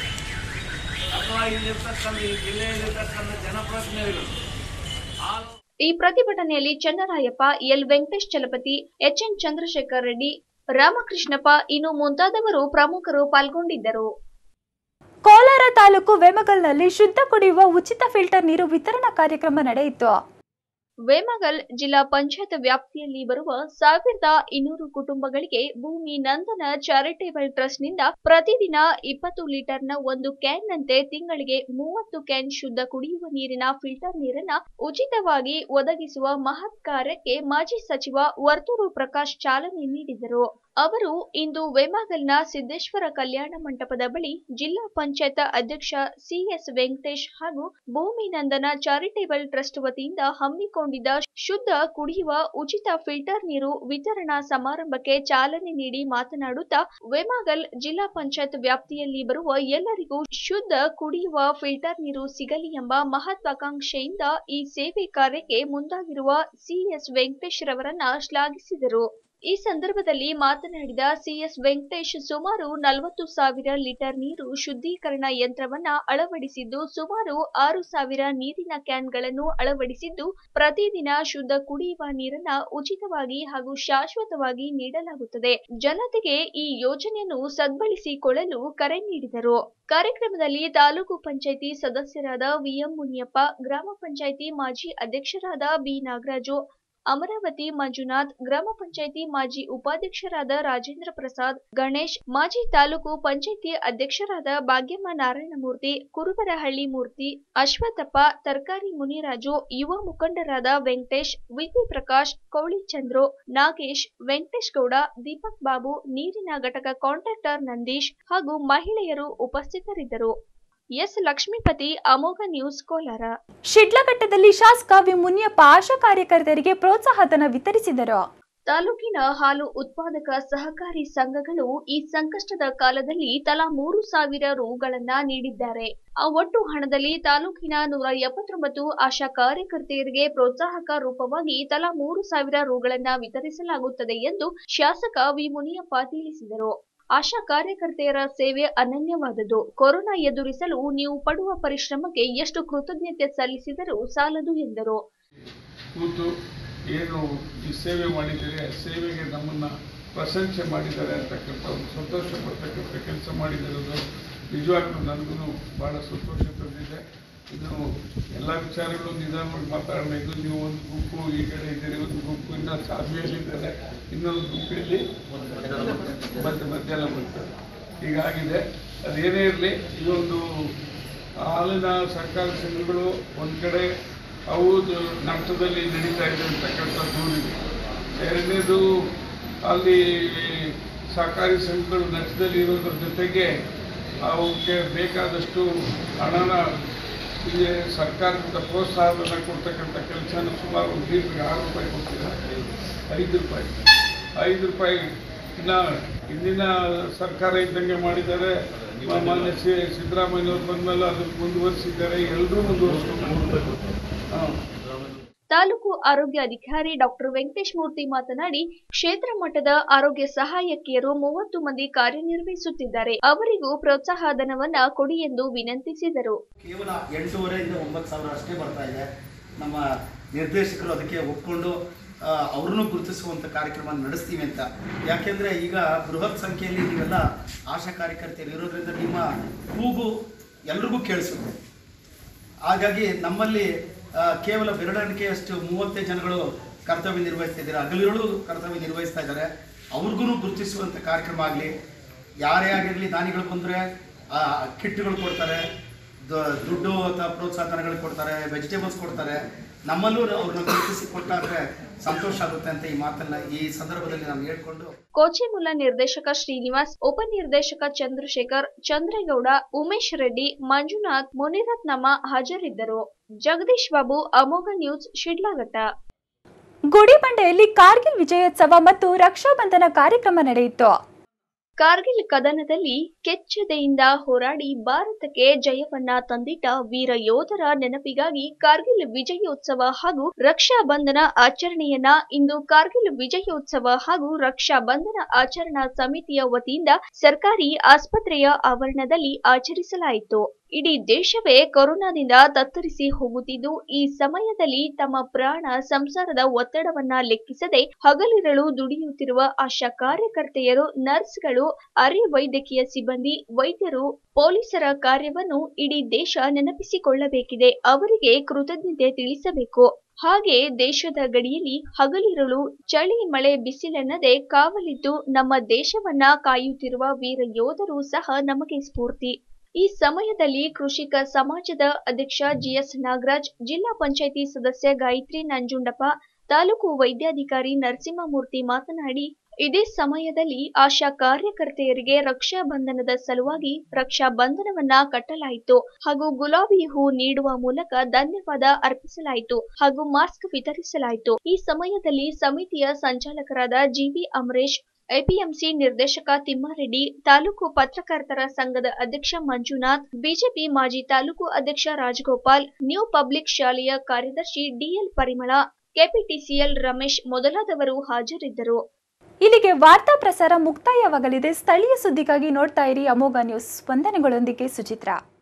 ಅಥವಾ ಇಲ್ಲಿರ್ತಕ್ಕಂಥ ಈ ಜಿಲ್ಲೆಯಲ್ಲಿರ್ತಕ್ಕಂಥ ಜನಪ್ರತಿನಿಧಿಗಳು ಹಾಲು ಈ ಪ್ರತಿಭಟನೆಯಲ್ಲಿ Channarayappa L Venkatesh Chalapathi H N Chandrashekhar Reddy Ramakrishnappa ಇನ್ನು ಮುಂತಾದವರು ಪ್ರಮುಖರು ಪಾಲ್ಗೊಂಡಿದ್ದರು ಕೋಲಾರ ತಾಲೂಕು ವೇಮಗಲ್ನಲ್ಲಿ ಶುದ್ಧ ಕುಡಿಯುವ ಉಚಿತ ಫಿಲ್ಟರ್ ನೀರು ವಿತರಣಾ ಕಾರ್ಯಕ್ರಮ ನಡೆಯಿತು ವೇಮಗಲ್ ಜಿಲ್ಲಾ ಪಂಚಾಯತ್ ವ್ಯಾಪ್ತಿಯಲ್ಲಿ ಬರುವ ಸಾವಿರದ ಇನ್ನೂರು ಕುಟುಂಬಗಳಿಗೆ ಭೂಮಿ ನಂದನ ಚಾರಿಟೇಬಲ್ ಟ್ರಸ್ಟ್ನಿಂದ ಪ್ರತಿದಿನ ಇಪ್ಪತ್ತು ಲೀಟರ್ನ ಒಂದು ಕ್ಯಾನ್ನಂತೆ ತಿಂಗಳಿಗೆ ಮೂವತ್ತು ಕ್ಯಾನ್ ಶುದ್ಧ ಕುಡಿಯುವ ನೀರಿನ ಫಿಲ್ಟರ್ ನೀರನ್ನ ಉಚಿತವಾಗಿ ಒದಗಿಸುವ ಮಹತ್ ಕಾರ್ಯಕ್ಕೆ ಮಾಜಿ ಸಚಿವ ವರ್ತೂರು ಪ್ರಕಾಶ್ ಚಾಲನೆ ನೀಡಿದರು ಅವರು ಇಂದು ವೇಮಗಲ್ನ ಸಿದ್ದೇಶ್ವರ ಕಲ್ಯಾಣ ಮಂಟಪದ ಬಳಿ ಜಿಲ್ಲಾ ಪಂಚಾಯತ್ ಅಧ್ಯಕ್ಷ ಸಿಎಸ್ ವೆಂಕಟೇಶ್ ಹಾಗೂ ಭೂಮಿ ನಂದನ ಚಾರಿಟೇಬಲ್ ಟ್ರಸ್ಟ್ ವತಿಯಿಂದ ಹಮ್ಮಿಕೊಂಡಿದ್ದ ಶುದ್ಧ ಕುಡಿಯುವ ಉಚಿತ ಫಿಲ್ಟರ್ ನೀರು ವಿತರಣಾ ಸಮಾರಂಭಕ್ಕೆ ಚಾಲನೆ ನೀಡಿ ಮಾತನಾಡುತ್ತಾ ವೇಮಗಲ್ ಜಿಲ್ಲಾ ಪಂಚಾಯತ್ ವ್ಯಾಪ್ತಿಯಲ್ಲಿ ಬರುವ ಎಲ್ಲರಿಗೂ ಶುದ್ಧ ಕುಡಿಯುವ ಫಿಲ್ಟರ್ ನೀರು ಸಿಗಲಿ ಎಂಬ ಮಹತ್ವಾಕಾಂಕ್ಷೆಯಿಂದ ಈ ಸೇವೆ ಕಾರ್ಯಕ್ಕೆ ಮುಂದಾಗಿರುವ ಸಿಎಸ್ ವೆಂಕಟೇಶ್ ರವರನ್ನ ಶ್ಲಾಘಿಸಿದರು ಈ ಸಂದರ್ಭದಲ್ಲಿ ಮಾತನಾಡಿದ ಸಿಎಸ್ ವೆಂಕಟೇಶ್ ಸುಮಾರು ನಲವತ್ತು ಸಾವಿರ ಲೀಟರ್ ನೀರು ಶುದ್ಧೀಕರಣ ಯಂತ್ರವನ್ನ ಅಳವಡಿಸಿದ್ದು ಸುಮಾರು ಆರು ಸಾವಿರ ನೀರಿನ ಕ್ಯಾನ್ಗಳನ್ನು ಅಳವಡಿಸಿದ್ದು ಪ್ರತಿದಿನ ಶುದ್ಧ ಕುಡಿಯುವ ನೀರನ್ನ ಉಚಿತವಾಗಿ ಹಾಗೂ ಶಾಶ್ವತವಾಗಿ ನೀಡಲಾಗುತ್ತದೆ ಜನತೆಗೆ ಈ ಯೋಜನೆಯನ್ನು ಸದ್ಬಳಸಿಕೊಳ್ಳಲು ಕರೆ ನೀಡಿದರು ಕಾರ್ಯಕ್ರಮದಲ್ಲಿ ತಾಲೂಕು ಪಂಚಾಯಿತಿ ಸದಸ್ಯರಾದ ವಿಎಂ ಮುನಿಯಪ್ಪ ಗ್ರಾಮ ಪಂಚಾಯಿತಿ ಮಾಜಿ ಅಧ್ಯಕ್ಷರಾದ ಬಿ ನಾಗರಾಜು ಅಮರಾವತಿ ಮಂಜುನಾಥ್ ಗ್ರಾಮ ಪಂಚಾಯಿತಿ ಮಾಜಿ ಉಪಾಧ್ಯಕ್ಷರಾದ ರಾಜೇಂದ್ರ ಪ್ರಸಾದ್ ಗಣೇಶ್ ಮಾಜಿ ತಾಲೂಕು ಪಂಚಾಯಿತಿ ಅಧ್ಯಕ್ಷರಾದ ಭಾಗ್ಯಮ್ಮ ನಾರಾಯಣಮೂರ್ತಿ ಕುರುಬರಹಳ್ಳಿ ಮೂರ್ತಿ ಅಶ್ವಥಪ್ಪ ತರಕಾರಿ ಮುನಿರಾಜು ಯುವ ಮುಖಂಡರಾದ ವೆಂಕಟೇಶ್ ವಿಪಿ ಪ್ರಕಾಶ್ ಕೌಳಿ ಚಂದ್ರು ನಾಗೇಶ್ ವೆಂಕಟೇಶ್ ಗೌಡ ದೀಪಕ್ ಬಾಬು ನೀರಿನ ಘಟಕ ಕಾಂಟ್ರಾಕ್ಟರ್ ನಂದೀಶ್ ಹಾಗೂ ಮಹಿಳೆಯರು ಉಪಸ್ಥಿತರಿದ್ದರು ಎಸ್ ಲಕ್ಷ್ಮೀಪತಿ ಅಮೋಘ ನ್ಯೂಸ್ ಕೋಲಾರ ಶಿಡ್ಲಘಟ್ಟದಲ್ಲಿ ಶಾಸಕ ವಿ ಮುನಿಯಪ್ಪ ಆಶಾ ಕಾರ್ಯಕರ್ತರಿಗೆ ಪ್ರೋತ್ಸಾಹಧನ ವಿತರಿಸಿದರು ತಾಲೂಕಿನ ಹಾಲು ಉತ್ಪಾದಕ ಸಹಕಾರಿ ಸಂಘಗಳು ಈ ಸಂಕಷ್ಟದ ಕಾಲದಲ್ಲಿ ತಲಾ ಮೂರು ಸಾವಿರ ರುಗಳನ್ನ ನೀಡಿದ್ದಾರೆ ಆ ಒಟ್ಟು ಹಣದಲ್ಲಿ ತಾಲೂಕಿನ ನೂರ ಎಪ್ಪತ್ತೊಂಬತ್ತು ಆಶಾ ಕಾರ್ಯಕರ್ತೆಯರಿಗೆ ಪ್ರೋತ್ಸಾಹಕ ರೂಪವಾಗಿ ತಲಾ ಮೂರು ಸಾವಿರ ರುಗಳನ್ನ ವಿತರಿಸಲಾಗುತ್ತದೆ ಎಂದು ಶಾಸಕ ವಿ ಮುನಿಯಪ್ಪ ತಿಳಿಸಿದರು ಆಶಾ ಕಾರ್ಯಕರ್ತೆಯರ ಸೇವೆ ಅನನ್ಯವಾದದ್ದು ಕೊರೋನಾ ಎದುರಿಸಲು ನೀವು ಪಡುವ ಪರಿಶ್ರಮಕ್ಕೆ ಎಷ್ಟು ಕೃತಜ್ಞತೆ ಸಲ್ಲಿಸಿದರೂ ಸಾಲದು ಎಂದರು ಕೂತು ಏನು ಈ ಸೇವೆ ಮಾಡಿದ್ದಾರೆ ಆ ಸೇವೆಗೆ ನಮ್ಮನ್ನು ಪ್ರಶಂಸೆ ಮಾಡಿದ್ದಾರೆ ಅಂತಕ್ಕಂಥ ಒಂದು ಸಂತೋಷ ಪಡ್ತಕ್ಕಂಥ ಕೆಲಸ ಮಾಡಿದಿರೋದು ನಿಜವಾಗ್ಲೂ ನನಗೂ ಭಾಳ ಸಂತೋಷ ತಂದಿದೆ ಇದು ಎಲ್ಲ ವಿಚಾರಗಳು ನಿಧಾನವಾಗಿ ಮಾತಾಡೋಣ ಇದು ನೀವು ಒಂದು ಗುಂಪು ಈ ಕಡೆ ಇದ್ದೀರಿ ಒಂದು ಗುಂಪು ಇನ್ನೂ ಚಾರ್ಮಿಯಲ್ಲಿದ್ದಾರೆ ಇನ್ನೊಂದು ಗುಂಪಿನಲ್ಲಿ ಮತ್ತೆ ಮಧ್ಯಾಹ್ನ ಬರ್ತಾರೆ ಹೀಗಾಗಿದೆ ಅದೇನೇ ಇರಲಿ ಇದೊಂದು ಹಾಲಿನ ಸರ್ಕಾರ ಸಂಘಗಳು ಒಂದು ಕಡೆ ಅವು ನಷ್ಟದಲ್ಲಿ ನಡೀತಾ ಇದೆ ಅಂತಕ್ಕಂಥ ದೂರಿದೆ ಎರಡನೇದು ಅಲ್ಲಿ ಸಹಕಾರಿ ಸಂಘಗಳು ನಷ್ಟದಲ್ಲಿ ಇರೋದ್ರ ಜೊತೆಗೆ ಅವಕ್ಕೆ ಬೇಕಾದಷ್ಟು ಹಣನ ಈ ಸರ್ಕಾರದಿಂದ ಪ್ರೋತ್ಸಾಹಧನ ಕೊಡ್ತಕ್ಕಂಥ ಕೆಲಸನ ಸುಮಾರು ಒಂದು ಲೀಟ್ರಿಗೆ ಆರು ರೂಪಾಯಿ ಕೊಡ್ತಿದ್ದಾರೆ ಐದು ರೂಪಾಯಿ ಐದು ರೂಪಾಯಿ ಇನ್ನ ಹಿಂದಿನ ಸರ್ಕಾರ ಇದ್ದಂಗೆ ಮಾಡಿದ್ದಾರೆ ಮ- ಮಾನ್ಯ ಸಿ ಸಿದ್ದರಾಮಯ್ಯನವ್ರು ಬಂದ್ಮೇಲೆ ಅದನ್ನು ಮುಂದುವರಿಸಿದ್ದಾರೆ ಎಲ್ಲರೂ ಮುಂದುವರಿಸ್ಕೊಂಡು ಹಾಂ ತಾಲೂಕು ಆರೋಗ್ಯ ಅಧಿಕಾರಿ ಡಾಕ್ಟರ್ ವೆಂಕಟೇಶ್ ಮೂರ್ತಿ ಮಾತನಾಡಿ ಕ್ಷೇತ್ರ ಮಟ್ಟದ ಆರೋಗ್ಯ ಸಹಾಯಕಿಯರು ಮೂವತ್ತು ಮಂದಿ ಕಾರ್ಯನಿರ್ವಹಿಸುತ್ತಿದ್ದಾರೆ ಅವರಿಗೂ ಪ್ರೋತ್ಸಾಹ ಧನವನ್ನ ಕೊಡಿ ಎಂದು ವಿನಂತಿಸಿದರು ಕೇವಲ ಎಂಟೂವರೆಯಿಂದ ಒಂಬತ್ತು ಸಾವಿರ ಅಷ್ಟೇ ಬರ್ತಾ ಇದೆ ನಮ್ಮ ನಿರ್ದೇಶಕರು ಅದಕ್ಕೆ ಒಪ್ಕೊಂಡು ಆ, ಅವ್ರನ್ನೂ ಗುರುತಿಸುವಂಥ ಕಾರ್ಯಕ್ರಮ ನಡೆಸ್ತೀವಿ ಅಂತ ಯಾಕೆಂದರೆ ಈಗ ಬೃಹತ್ ಸಂಖ್ಯೆಯಲ್ಲಿ ನೀವೆಲ್ಲ ಆಶಾ ಕಾರ್ಯಕರ್ತರು ಇರೋದ್ರಿಂದ ನಿಮ್ಮ ಕೂಗು ಎಲ್ರಿಗೂ ಕೇಳಿಸುತ್ತೆ ಹಾಗಾಗಿ ನಮ್ಮಲ್ಲಿ ಆ, ಕೇವಲ ಬೆರಳೆಣಿಕೆಯಷ್ಟು ಮೂವತ್ತೈದು ಜನಗಳು ಕರ್ತವ್ಯ ನಿರ್ವಹಿಸ್ತಾ ಇದ್ದಾರೆ ಹಗಲಿರುಳು ಕರ್ತವ್ಯ ನಿರ್ವಹಿಸ್ತಾ ಇದ್ದಾರೆ ಅವ್ರಿಗೂ ಗುರುತಿಸುವಂಥ ಕಾರ್ಯಕ್ರಮ ಆಗಲಿ ಯಾರೇ ಆಗಿರಲಿ ದಾನಿಗಳು ಬಂದರೆ ಕಿಟ್ಗಳು ಕೊಡ್ತಾರೆ ದ- ದುಡ್ಡು ಅಥವಾ ಪ್ರೋತ್ಸಾಹಧನಗಳು ಕೊಡ್ತಾರೆ ವೆಜಿಟೇಬಲ್ಸ್ ಕೊಡ್ತಾರೆ ನಮ್ಮಲ್ಲೂ ಅವ್ರನ್ನ ಗುರುತಿಸಿ ಕೊಟ್ಟಾದ್ರೆ ಸಂತೋಷ ಆಗುತ್ತೆ ಅಂತ ಈ ಮಾತನ್ನ ಈ ಸಂದರ್ಭದಲ್ಲಿ ನಾನು ಹೇಳ್ಕೊಂಡು ಕೋಚಿಮುಲ್ಲ ನಿರ್ದೇಶಕ ಶ್ರೀನಿವಾಸ್ ಉಪನಿರ್ದೇಶಕ ಚಂದ್ರಶೇಖರ್ ಚಂದ್ರೇಗೌಡ ಉಮೇಶ್ ರೆಡ್ಡಿ ಮಂಜುನಾಥ್ ಮುನಿರತ್ನಮ್ಮ ಹಾಜರಿದ್ದರು ಜಗದೀಶ್ ಬಾಬು ಅಮೋಘ ನ್ಯೂಸ್ ಶಿಡ್ಲಘಟ್ಟ ಗುಡಿಬಂಡೆಯಲ್ಲಿ ಕಾರ್ಗಿಲ್ ವಿಜಯೋತ್ಸವ ಮತ್ತು ರಕ್ಷಾಬಂಧನ ಕಾರ್ಯಕ್ರಮ ನಡೆಯಿತು ಕಾರ್ಗಿಲ್ ಕದನದಲ್ಲಿ ಕೆಚ್ಚೆದೆಯಿಂದ ಹೋರಾಡಿ ಭಾರತಕ್ಕೆ ಜಯವನ್ನ ತಂದಿಟ್ಟ ವೀರ ಯೋಧರ ನೆನಪಿಗಾಗಿ ಕಾರ್ಗಿಲ್ ವಿಜಯೋತ್ಸವ ಹಾಗೂ ರಕ್ಷಾ ಬಂಧನ ಆಚರಣೆಯನ್ನ ಇಂದು ಕಾರ್ಗಿಲ್ ವಿಜಯೋತ್ಸವ ಹಾಗೂ ರಕ್ಷಾ ಬಂಧನ ಆಚರಣಾ ಸಮಿತಿಯ ವತಿಯಿಂದ ಸರ್ಕಾರಿ ಆಸ್ಪತ್ರೆಯ ಆವರಣದಲ್ಲಿ ಆಚರಿಸಲಾಯಿತು ಇಡೀ ದೇಶವೇ ಕೊರೋನಾದಿಂದ ತತ್ತರಿಸಿ ಹೋಗುತ್ತಿದ್ದು ಈ ಸಮಯದಲ್ಲಿ ತಮ್ಮ ಪ್ರಾಣ ಸಂಸಾರದ ಒತ್ತಡವನ್ನ ಲೆಕ್ಕಿಸದೆ ಹಗಲಿರಳು ದುಡಿಯುತ್ತಿರುವ ಆಶಾ ಕಾರ್ಯಕರ್ತೆಯರು ನರ್ಸ್ಗಳು ಅರೆ ವೈದ್ಯಕೀಯ ಸಿಬ್ಬಂದಿ ವೈದ್ಯರು ಪೊಲೀಸರ ಕಾರ್ಯವನ್ನು ಇಡೀ ದೇಶ ನೆನಪಿಸಿಕೊಳ್ಳಬೇಕಿದೆ ಅವರಿಗೆ ಕೃತಜ್ಞತೆ ತಿಳಿಸಬೇಕು ಹಾಗೆ ದೇಶದ ಗಡಿಯಲ್ಲಿ ಹಗಲಿರುಳು ಚಳಿ ಮಳೆ ಬಿಸಿಲೆನ್ನದೆ ಕಾವಲಿದ್ದು ನಮ್ಮ ದೇಶವನ್ನ ಕಾಯುತ್ತಿರುವ ವೀರ ಯೋಧರು ಸಹ ನಮಗೆ ಸ್ಫೂರ್ತಿ ಈ ಸಮಯದಲ್ಲಿ ಕೃಷಿಕ ಸಮಾಜದ ಅಧ್ಯಕ್ಷ ಜಿಎಸ್ ನಾಗರಾಜ್ ಜಿಲ್ಲಾ ಪಂಚಾಯಿತಿ ಸದಸ್ಯ ಗಾಯತ್ರಿ ನಂಜುಂಡಪ್ಪ ತಾಲೂಕು ವೈದ್ಯಾಧಿಕಾರಿ ನರಸಿಂಹಮೂರ್ತಿ ಮಾತನಾಡಿ ಇದೇ ಸಮಯದಲ್ಲಿ ಆಶಾ ಕಾರ್ಯಕರ್ತೆಯರಿಗೆ ರಕ್ಷಾ ಬಂಧನದ ಸಲುವಾಗಿ ರಕ್ಷಾ ಬಂಧನವನ್ನ ಕಟ್ಟಲಾಯಿತು ಹಾಗೂ ಗುಲಾಬಿ ಹೂ ನೀಡುವ ಮೂಲಕ ಧನ್ಯವಾದ ಅರ್ಪಿಸಲಾಯಿತು ಹಾಗೂ ಮಾಸ್ಕ್ ವಿತರಿಸಲಾಯಿತು ಈ ಸಮಯದಲ್ಲಿ ಸಮಿತಿಯ ಸಂಚಾಲಕರಾದ ಜಿವಿ ಅಮರೇಶ್ ಎಪಿಎಂಸಿ ನಿರ್ದೇಶಕ ತಿಮ್ಮಾರೆಡ್ಡಿ ತಾಲೂಕು ಪತ್ರಕರ್ತರ ಸಂಘದ ಅಧ್ಯಕ್ಷ ಮಂಜುನಾಥ್ ಬಿಜೆಪಿ ಮಾಜಿ ತಾಲೂಕು ಅಧ್ಯಕ್ಷ ರಾಜಗೋಪಾಲ್ ನ್ಯೂ ಪಬ್ಲಿಕ್ ಶಾಲೆಯ ಕಾರ್ಯದರ್ಶಿ ಡಿಎಲ್ ಪರಿಮಳ ಕೆಪಿಟಿಸಿಎಲ್ ರಮೇಶ್ ಮೊದಲಾದವರು ಹಾಜರಿದ್ದರು ಇಲ್ಲಿಗೆ ವಾರ್ತಾ ಪ್ರಸಾರ ಮುಕ್ತಾಯವಾಗಲಿದೆ ಸ್ಥಳೀಯ ಸುದ್ದಿಗಾಗಿ ನೋಡ್ತಾ ಇರಿ ಅಮೋಘ ನ್ಯೂಸ್ ವಂದನೆಗಳೊಂದಿಗೆ ಸುಚಿತ್ರಾ